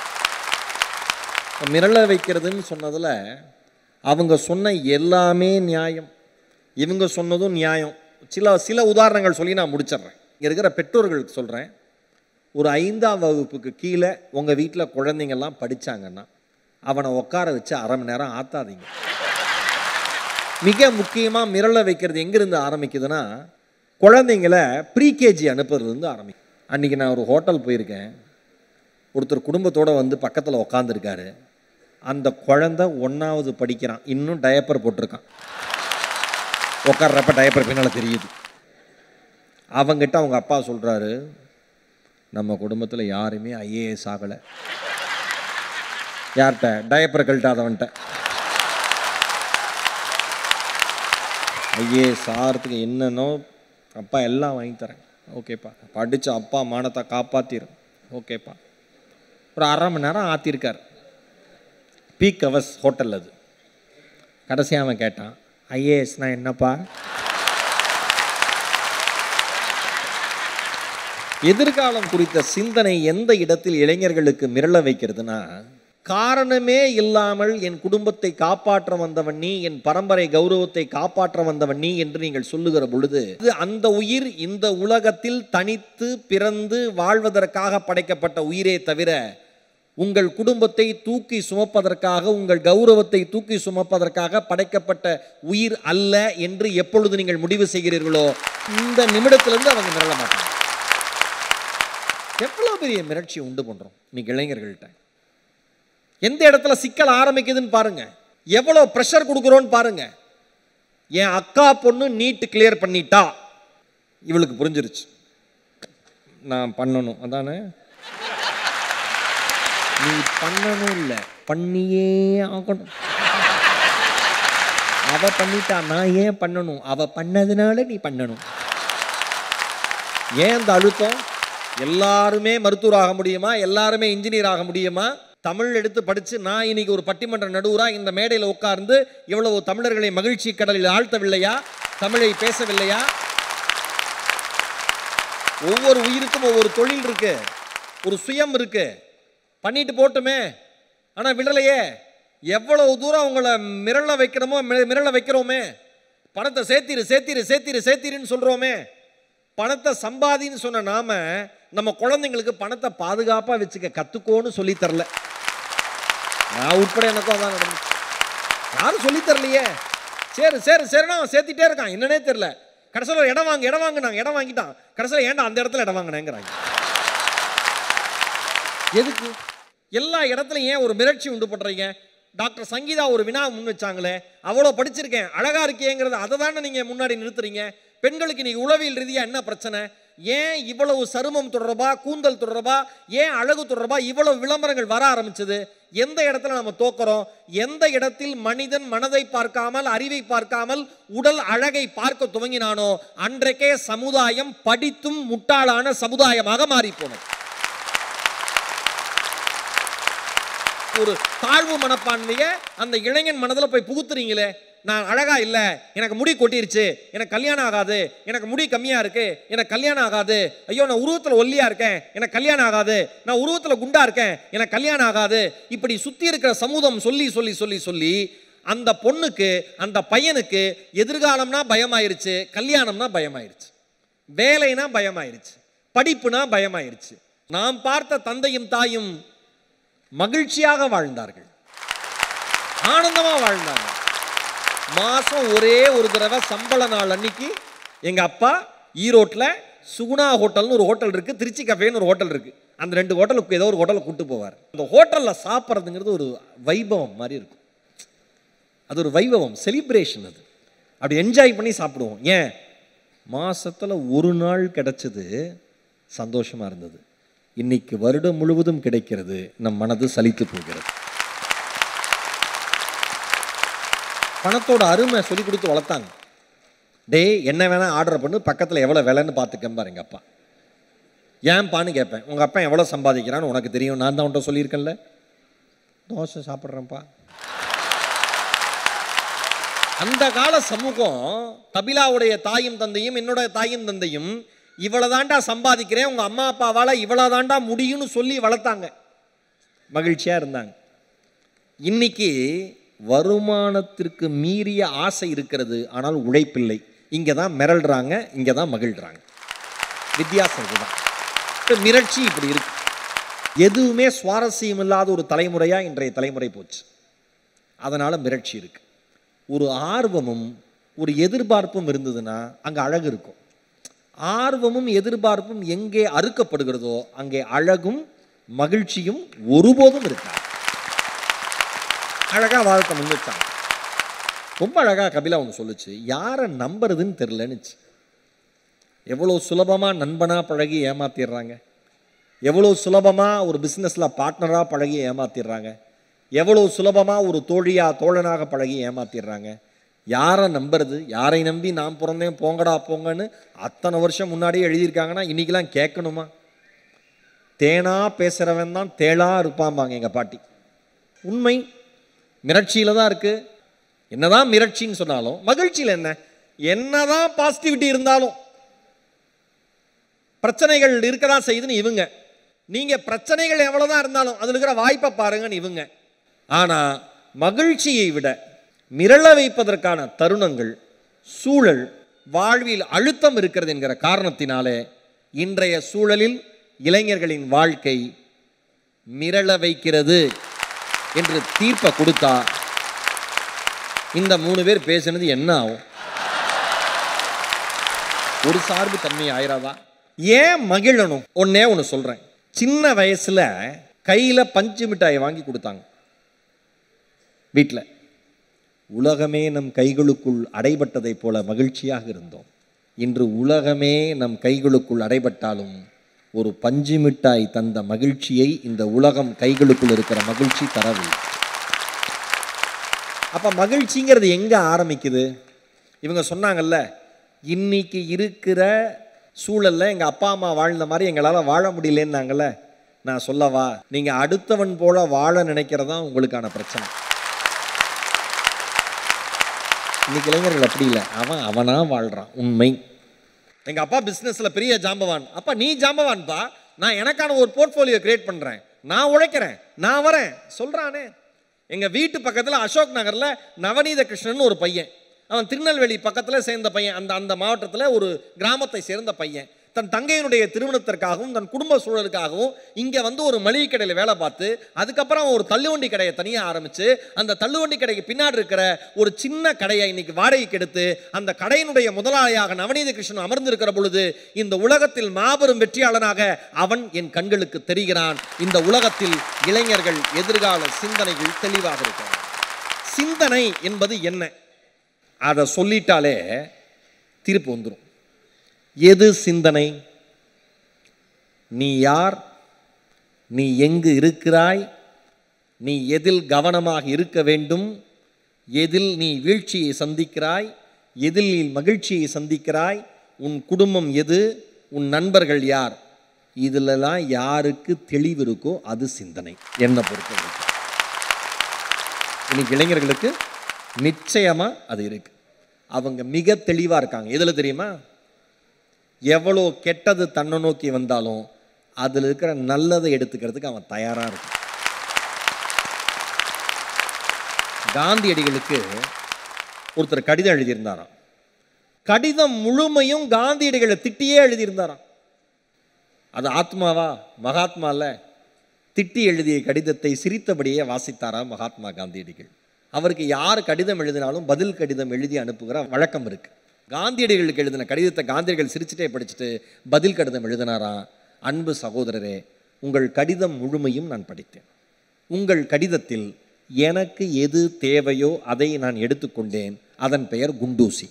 மிரள வைக்கிறதுன்னு சொன்னதில் அவங்க சொன்ன எல்லாமே நியாயம் இவங்க சொன்னதும் நியாயம் சில சில உதாரணங்கள் சொல்லி நான் முடிச்சிடுறேன் இங்கே இருக்கிற பெற்றோர்களுக்கு சொல்கிறேன் ஒரு ஐந்தாம் வகுப்புக்கு கீழே உங்கள் வீட்டில் குழந்தைங்கள்லாம் படித்தாங்கன்னா அவனை உட்கார வச்சு அரை மணி நேரம் ஆத்தாதீங்க மிக முக்கியமாக மிரள வைக்கிறது எங்கேருந்து ஆரம்பிக்குதுன்னா குழந்தைங்கள ப்ரீகேஜி அனுப்புறதுலேருந்து ஆரம்பிக்கும் அன்றைக்கி நான் ஒரு ஹோட்டல் போயிருக்கேன் ஒருத்தர் குடும்பத்தோடு வந்து பக்கத்தில் உக்காந்துருக்காரு அந்த குழந்தை ஒன்றாவது படிக்கிறான் இன்னும் டயப்பர் போட்டிருக்கான் உட்கார்றப்ப டயப்பர் பின்னால் தெரியுது அவங்கிட்ட அவங்க அப்பா சொல்கிறாரு நம்ம குடும்பத்தில் யாருமே ஐஏஎஸ் ஆகலை யார்கிட்ட டயப்பர் கழட்டாதவன்ட்ட ஐஏஎஸ் ஆகிறதுக்கு என்னன்னோ அப்பா எல்லாம் வாங்கி தரேன் ஓகேப்பா படித்த அப்பா மானத்தை காப்பாற்றிடும் ஓகேப்பா ஒரு அரை மணி நேரம் ஆற்றிருக்கார் பீக் அவர்ஸ் ஹோட்டல் அது கடைசியாக அவன் கேட்டான் ஐஏஎஸ்னால் என்னப்பா எதிர்காலம் குறித்த சிந்தனை எந்த இடத்தில் இளைஞர்களுக்கு மிரள வைக்கிறதுனா காரணமே இல்லாமல் என் குடும்பத்தை காப்பாற்ற வந்தவன் நீ என் பரம்பரை கௌரவத்தை காப்பாற்ற வந்தவன் நீ என்று நீங்கள் சொல்லுகிற பொழுது இது அந்த உயிர் இந்த உலகத்தில் தனித்து பிறந்து வாழ்வதற்காக படைக்கப்பட்ட உயிரே தவிர உங்கள் குடும்பத்தை தூக்கி சுமப்பதற்காக உங்கள் கௌரவத்தை தூக்கி சுமப்பதற்காக படைக்கப்பட்ட உயிர் அல்ல என்று எப்பொழுது நீங்கள் முடிவு செய்கிறீர்களோ இந்த நிமிடத்திலிருந்து அவங்க மிரள மாட்டாங்க எவ்வளோ பெரிய மிரட்சி உண்டு பண்ணுறோம் இன்னைக்கு இளைஞர்கள்ட்ட எந்த இடத்துல சிக்கல் ஆரம்பிக்குதுன்னு பாருங்க எவ்வளோ ப்ரெஷர் கொடுக்குறோன்னு பாருங்க என் அக்கா பொண்ணு நீட் கிளியர் பண்ணிட்டா இவளுக்கு புரிஞ்சிருச்சு நான் பண்ணணும் அதானே நீ பண்ணணும் இல்லை பண்ணியே ஆகணும் அவ பண்ணிட்டா நான் ஏன் பண்ணணும் அவ பண்ணதுனால நீ பண்ணணும் ஏன் அந்த அழுத்தம் எல்லாருமே மருத்துவர் ஆக முடியுமா எல்லாருமே இன்ஜினியர் ஆக முடியுமா தமிழ் எடுத்து படித்து நான் இன்னைக்கு ஒரு பட்டிமன்ற நடுவராக இந்த மேடையில் உட்கார்ந்து இவ்வளவு தமிழர்களை மகிழ்ச்சி கடலில் ஆழ்த்தவில்லையா தமிழை பேசவில்லையா ஒவ்வொரு உயிருக்கும் ஒவ்வொரு தொழில் இருக்கு ஒரு சுயம் இருக்கு பண்ணிட்டு போட்டுமே ஆனால் விடலையே எவ்வளவு தூரம் அவங்கள மிரள வைக்கிறோமோ மி- மிரள வைக்கிறோமே பணத்தை சேர்த்திரு சேர்த்திரு சேர்த்திரு சேர்த்திருன்னு சொல்கிறோமே பணத்தை சம்பாதின்னு சொன்ன நாம நம்ம குழந்தைங்களுக்கு பணத்தை பாதுகாப்பாக வச்சுக்க கற்றுக்கோன்னு சொல்லித் தரல நான் உட்பட எனக்கும் அதான் நடந்துச்சு யாரும் சொல்லித் தரலையே சரி சரி சரினா அவன் சேர்த்திட்டே இருக்கான் என்னன்னே தெரில கடைசியில் ஒரு இடம் வாங்க இடம் வாங்க நாங்கள் இடம் வாங்கிட்டான் கடைசியில் ஏன்டா அந்த இடத்துல இடம் வாங்கினேங்கிறாங்க எதுக்கு எல்லா இடத்துலையும் ஏன் ஒரு மிரட்சி உண்டு பண்றீங்க டாக்டர் சங்கீதா ஒரு வினா முன் வச்சாங்களே அவ்வளோ படிச்சிருக்கேன் அழகா இருக்கேங்கிறது அதை தானே நீங்க முன்னாடி நிறுத்துறீங்க பெண்களுக்கு நீங்க உளவியல் ரீதியா என்ன பிரச்சனை ஏன் இவ்வளவு சருமம் தொடர்பா கூந்தல் தொடர்பா ஏன் அழகு தொடர்பா இவ்வளவு விளம்பரங்கள் வர ஆரம்பிச்சது எந்த இடத்துல நம்ம தோக்குறோம் எந்த இடத்தில் மனிதன் மனதை பார்க்காமல் அறிவை பார்க்காமல் உடல் அழகை பார்க்க துவங்கினானோ அன்றைக்கே சமுதாயம் படித்தும் முட்டாளான சமுதாயமாக மாறி போனது ஒரு தாழ்வு மனப்பான்மைய அந்த இளைஞன் மனதில் போய் புகுத்துறீங்களே நான் அழகா இல்லை எனக்கு முடி கொட்டிருச்சு எனக்கு கல்யாணம் ஆகாது எனக்கு முடி கம்மியா இருக்கு எனக்கு கல்யாணம் ஆகாது ஐயோ நான் உருவத்தில் ஒல்லியா இருக்கேன் எனக்கு கல்யாணம் ஆகாது நான் உருவத்தில் குண்டா இருக்கேன் எனக்கு கல்யாணம் ஆகாது இப்படி சுத்தி இருக்கிற சமூகம் சொல்லி சொல்லி சொல்லி சொல்லி அந்த பொண்ணுக்கு அந்த பையனுக்கு எதிர்காலம்னா பயமாயிருச்சு கல்யாணம்னா பயமாயிருச்சு வேலைனா பயமாயிருச்சு படிப்புனா பயமாயிருச்சு நாம் பார்த்த தந்தையும் தாயும் மகிழ்ச்சியாக வாழ்ந்தார்கள் ஆனந்தமா வாழ்ந்தாங்க மாசம் ஒரே ஒரு தடவை சம்பள நாள் அன்னைக்கு எங்க அப்பா ஈரோட்ல சுகுணா ஹோட்டல்னு ஒரு ஹோட்டல் இருக்கு திருச்சி கஃபேன்னு ஒரு ஹோட்டல் இருக்கு அந்த ரெண்டு ஹோட்டலுக்கு ஏதோ ஒரு ஹோட்டலுக்கு கூட்டு போவார் அந்த ஹோட்டல்ல சாப்பிட்றதுங்கிறது ஒரு வைபவம் மாதிரி இருக்கும் அது ஒரு வைபவம் செலிப்ரேஷன் அது அப்படி என்ஜாய் பண்ணி சாப்பிடுவோம் ஏன் மாசத்துல ஒரு நாள் கிடைச்சது சந்தோஷமா இருந்தது இன்னைக்கு வருடம் முழுவதும் கிடைக்கிறது நம் மனது சலித்து போகிறது பணத்தோட அருமை சொல்லி கொடுத்து வளர்த்தாங்க டேய் என்ன வேணா ஆர்டர் பண்ணு பக்கத்தில் எவ்வளோ விலைன்னு பார்த்துக்கம்பார் எங்கள் அப்பா ஏன்ப்பான்னு கேட்பேன் உங்கள் அப்பா எவ்வளோ சம்பாதிக்கிறான்னு உனக்கு தெரியும் நான் தான் உன்ட்ட சொல்லியிருக்கேன்ல தோசை சாப்பிட்றேன்ப்பா அந்த கால சமூகம் கபிலாவுடைய தாயும் தந்தையும் என்னோட தாயும் தந்தையும் இவ்வளவுதான்டா சம்பாதிக்கிறேன் உங்க அம்மா அப்பாவால இவ்வளவுதான்டா முடியும்னு சொல்லி வளர்த்தாங்க மகிழ்ச்சியா இருந்தாங்க இன்னைக்கு வருமானத்திற்கு மீறிய ஆசை இருக்கிறது ஆனால் உழைப்பில்லை இங்கே தான் மிரள்றாங்க இங்கே தான் மகிழ்றாங்க வித்தியாசம் இதுதான் இப்ப மிரட்சி இப்படி இருக்கு எதுவுமே சுவாரஸ்யம் இல்லாத ஒரு தலைமுறையா இன்றைய தலைமுறை போச்சு அதனால மிரட்சி இருக்கு ஒரு ஆர்வமும் ஒரு எதிர்பார்ப்பும் இருந்ததுன்னா அங்கே அழகு இருக்கும் ஆர்வமும் எதிர்பார்ப்பும் எங்கே அறுக்கப்படுகிறதோ அங்கே அழகும் மகிழ்ச்சியும் ஒருபோதும் இருக்காது அழகா வாழ்க்கை முன் வச்சாங்க ரொம்ப அழகா கபிலா ஒன்று சொல்லுச்சு யாரை நம்புறதுன்னு தெரிலன்னுச்சு எவ்வளோ சுலபமாக நண்பனாக பழகி ஏமாத்திடுறாங்க எவ்வளோ சுலபமாக ஒரு பிஸ்னஸில் பார்ட்னராக பழகி ஏமாத்திடுறாங்க எவ்வளோ சுலபமாக ஒரு தோழியா தோழனாக பழகி ஏமாத்திடுறாங்க யாரை நம்புறது யாரை நம்பி நான் பிறந்தேன் போங்கடா போங்கன்னு அத்தனை வருஷம் முன்னாடியே எழுதியிருக்காங்கன்னா இன்னைக்கெல்லாம் கேட்கணுமா தேனா பேசுகிறவன் தான் தேளா இருப்பாம்பாங்க எங்கள் பாட்டி உண்மை மிரட்சியில் தான் இருக்கு என்னதான் மிரட்சின்னு சொன்னாலும் மகிழ்ச்சியில் என்ன என்னதான் பாசிட்டிவிட்டி இருந்தாலும் பிரச்சனைகள் இருக்க தான் செய்யுதுன்னு இவங்க நீங்க பிரச்சனைகள் எவ்வளவுதான் இருந்தாலும் அதுல இருக்கிற வாய்ப்பை பாருங்கன்னு இவங்க ஆனா மகிழ்ச்சியை விட மிரள வைப்பதற்கான தருணங்கள் சூழல் வாழ்வில் அழுத்தம் இருக்கிறது என்கிற காரணத்தினாலே இன்றைய சூழலில் இளைஞர்களின் வாழ்க்கை மிரள வைக்கிறது என்று தீர்ப்பை கொடுத்தா இந்த மூணு பேர் பேசுனது என்ன ஆகும் ஒரு சார்பு தன்மை ஆயிராதா ஏன் மகிழணும் ஒன்னே ஒன்று சொல்றேன் சின்ன வயசுல கையில பஞ்சு மிட்டாய் வாங்கி கொடுத்தாங்க வீட்டில் உலகமே நம் கைகளுக்குள் அடைபட்டதைப் போல மகிழ்ச்சியாக இருந்தோம் இன்று உலகமே நம் கைகளுக்குள் அடைபட்டாலும் ஒரு பஞ்சு மிட்டாய் தந்த மகிழ்ச்சியை இந்த உலகம் கைகளுக்குள் இருக்கிற மகிழ்ச்சி தரவில்லை அப்ப மகிழ்ச்சிங்கிறது எங்க ஆரம்பிக்குது இவங்க சொன்னாங்கல்ல இன்னைக்கு இருக்கிற சூழல்ல எங்க அப்பா அம்மா வாழ்ந்த மாதிரி எங்களால வாழ முடியலன்னாங்கல்ல நான் சொல்லவா நீங்க அடுத்தவன் போல வாழ நினைக்கிறதா உங்களுக்கான பிரச்சனை இன்னைக்கு இளைஞர்கள் அப்படி இல்லை அவன் அவனா வாழ்றான் உண்மை எங்க அப்பா பிசினஸ்ல பெரிய ஜாம்பவான் அப்பா நீ ஜாம்பவான்பா நான் எனக்கான ஒரு போர்ட்ஃபோலியோ கிரியேட் பண்றேன் நான் உழைக்கிறேன் நான் வரேன் சொல்றானே எங்க வீட்டு பக்கத்துல அசோக் நகர்ல நவநீத கிருஷ்ணன் ஒரு பையன் அவன் திருநெல்வேலி பக்கத்துல சேர்ந்த பையன் அந்த அந்த மாவட்டத்துல ஒரு கிராமத்தை சேர்ந்த பையன் தன் தங்கையினுடைய திருமணத்திற்காகவும் தன் குடும்ப சூழலுக்காகவும் இங்கே வந்து ஒரு மளிகை கடையில் வேலை பார்த்து அதுக்கப்புறம் அவன் ஒரு தள்ளுவண்டி கடையை தனியாக ஆரம்பித்து அந்த தள்ளுவண்டி கடைக்கு பின்னாடி இருக்கிற ஒரு சின்ன கடையை இன்னைக்கு வாடகைக்கு எடுத்து அந்த கடையினுடைய முதலாளியாக நவநீத கிருஷ்ணன் அமர்ந்திருக்கிற பொழுது இந்த உலகத்தில் மாபெரும் வெற்றியாளனாக அவன் என் கண்களுக்கு தெரிகிறான் இந்த உலகத்தில் இளைஞர்கள் எதிர்கால சிந்தனைகள் தெளிவாக இருக்கிறார் சிந்தனை என்பது என்ன அதை சொல்லிட்டாலே தீர்ப்பு வந்துடும் எது சிந்தனை நீ யார் நீ எங்கு இருக்கிறாய் நீ எதில் கவனமாக இருக்க வேண்டும் எதில் நீ வீழ்ச்சியை சந்திக்கிறாய் எதில் நீ மகிழ்ச்சியை சந்திக்கிறாய் உன் குடும்பம் எது உன் நண்பர்கள் யார் இதிலெல்லாம் யாருக்கு தெளிவு இருக்கோ அது சிந்தனை என்னை பொறுத்தவரைக்கும் இன்னைக்கு இளைஞர்களுக்கு நிச்சயமாக அது இருக்கு அவங்க மிக தெளிவாக இருக்காங்க எதில் தெரியுமா எவ்வளோ கெட்டது தன்னை நோக்கி வந்தாலும் அதில் இருக்கிற நல்லதை எடுத்துக்கிறதுக்கு அவன் தயாராக இருக்கான் காந்தியடிகளுக்கு ஒருத்தர் கடிதம் எழுதியிருந்தாராம் கடிதம் முழுமையும் காந்தியடிகளை திட்டியே எழுதியிருந்தாராம் அது ஆத்மாவா மகாத்மா இல்ல திட்டி எழுதிய கடிதத்தை சிரித்தபடியே வாசித்தாராம் மகாத்மா காந்தியடிகள் அவருக்கு யார் கடிதம் எழுதினாலும் பதில் கடிதம் எழுதி அனுப்புகிற வழக்கம் இருக்கு காந்தியடிகளுக்கு எழுதின கடிதத்தை காந்தியடிகள் சிரிச்சுட்டே படிச்சுட்டு பதில் கடிதம் எழுதினாராம் அன்பு சகோதரரே உங்கள் கடிதம் முழுமையும் நான் படித்தேன் உங்கள் கடிதத்தில் எனக்கு எது தேவையோ அதை நான் எடுத்துக்கொண்டேன் அதன் பெயர் குண்டூசி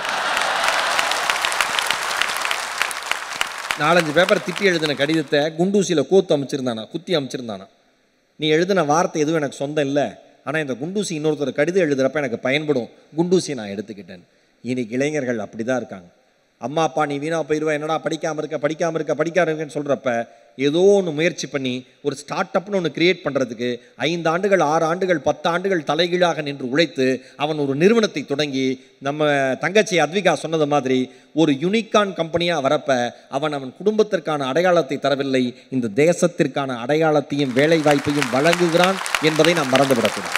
நாலஞ்சு பேப்பர் திட்டி எழுதின கடிதத்தை குண்டூசியில் கோத்து அமைச்சிருந்தானா குத்தி அமைச்சிருந்தானா நீ எழுதின வார்த்தை எதுவும் எனக்கு சொந்தம் இல்லை ஆனால் இந்த குண்டூசி இன்னொருத்தர் கடிதம் எழுதுறப்ப எனக்கு பயன்படும் குண்டூசி நான் எடுத்துக்கிட்டேன் இன்னைக்கு இளைஞர்கள் அப்படி தான் இருக்காங்க அம்மா அப்பா நீ வீணா போயிடுவா என்னடா படிக்காமல் இருக்க படிக்காமல் இருக்க படிக்காம இருக்கேன்னு சொல்கிறப்ப ஏதோ ஒன்று முயற்சி பண்ணி ஒரு ஸ்டார்ட் அப்னு ஒன்று கிரியேட் பண்ணுறதுக்கு ஐந்து ஆண்டுகள் ஆறு ஆண்டுகள் பத்து ஆண்டுகள் தலைகீழாக நின்று உழைத்து அவன் ஒரு நிறுவனத்தை தொடங்கி நம்ம தங்கச்சி அத்விகா சொன்னது மாதிரி ஒரு யூனிகான் கம்பெனியாக வரப்ப அவன் அவன் குடும்பத்திற்கான அடையாளத்தை தரவில்லை இந்த தேசத்திற்கான அடையாளத்தையும் வேலை வாய்ப்பையும் வழங்குகிறான் என்பதை நாம் மறந்துவிடக்கூடாது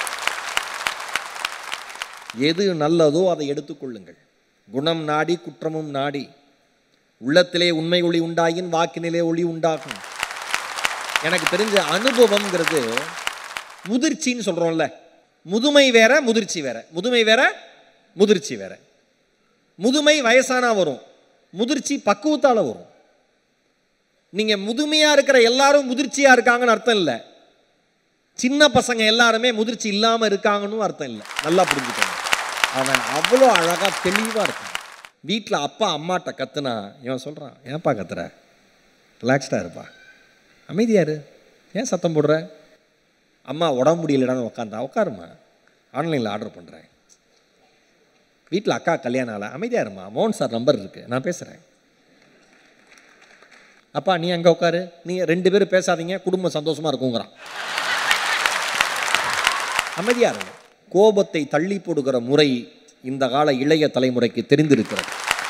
எது நல்லதோ அதை எடுத்துக்கொள்ளுங்கள் குணம் நாடி குற்றமும் நாடி உள்ளத்திலே உண்மை ஒளி உண்டாயின் வாக்கினிலே ஒளி உண்டாகும் எனக்கு தெரிஞ்ச அனுபவம்ங்கிறது முதிர்ச்சின்னு சொல்கிறோம்ல முதுமை வேற முதிர்ச்சி வேற முதுமை வேற முதிர்ச்சி வேற முதுமை வயசானா வரும் முதிர்ச்சி பக்குவத்தால் வரும் நீங்கள் முதுமையாக இருக்கிற எல்லாரும் முதிர்ச்சியாக இருக்காங்கன்னு அர்த்தம் இல்லை சின்ன பசங்க எல்லாருமே முதிர்ச்சி இல்லாமல் இருக்காங்கன்னு அர்த்தம் இல்லை நல்லா புரிஞ்சுக்கணும் அவன் அவ்வளோ அழகாக தெளிவாக இருக்கான் வீட்டில் அப்பா அம்மாட்ட கத்துனா இவன் சொல்கிறான் ஏன்ப்பா கத்துற ரிலாக்ஸ்டாக இருப்பா அமைதியா இரு ஏன் சத்தம் போடுற அம்மா உடம்பு முடியலடான்னு உட்காந்தா உட்காருமா ஆன்லைனில் ஆர்டர் பண்ணுறேன் வீட்டில் அக்கா கல்யாணம் ஆகல அமைதியா இருமா மோகன் சார் நம்பர் இருக்குது நான் பேசுகிறேன் அப்பா நீ அங்கே உட்காரு நீ ரெண்டு பேரும் பேசாதீங்க குடும்பம் சந்தோஷமாக இருக்குங்கிறான் அமைதியா இருங்க கோபத்தை தள்ளி போடுகிற முறை இந்த கால இளைய தலைமுறைக்கு தெரிந்திருக்கிறது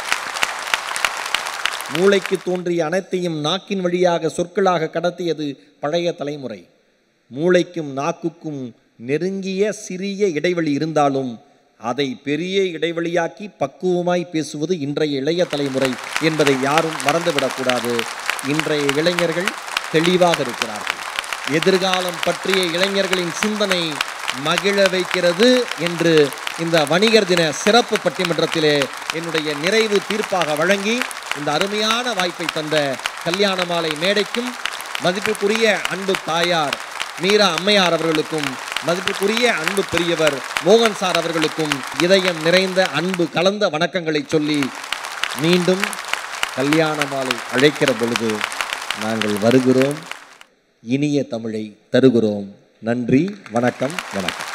மூளைக்கு தோன்றிய அனைத்தையும் நாக்கின் வழியாக சொற்களாக கடத்தியது பழைய தலைமுறை மூளைக்கும் நாக்குக்கும் நெருங்கிய சிறிய இடைவெளி இருந்தாலும் அதை பெரிய இடைவெளியாக்கி பக்குவமாய் பேசுவது இன்றைய இளைய தலைமுறை என்பதை யாரும் மறந்துவிடக்கூடாது இன்றைய இளைஞர்கள் தெளிவாக இருக்கிறார்கள் எதிர்காலம் பற்றிய இளைஞர்களின் சிந்தனை மகிழ வைக்கிறது என்று இந்த வணிகர் தின சிறப்பு பட்டிமன்றத்திலே என்னுடைய நிறைவு தீர்ப்பாக வழங்கி இந்த அருமையான வாய்ப்பை தந்த கல்யாண மாலை மேடைக்கும் மதிப்புக்குரிய அன்பு தாயார் மீரா அம்மையார் அவர்களுக்கும் மதிப்புக்குரிய அன்பு பெரியவர் மோகன் சார் அவர்களுக்கும் இதயம் நிறைந்த அன்பு கலந்த வணக்கங்களை சொல்லி மீண்டும் கல்யாண மாலை அழைக்கிற பொழுது நாங்கள் வருகிறோம் இனிய தமிழை தருகிறோம் நன்றி வணக்கம் வணக்கம்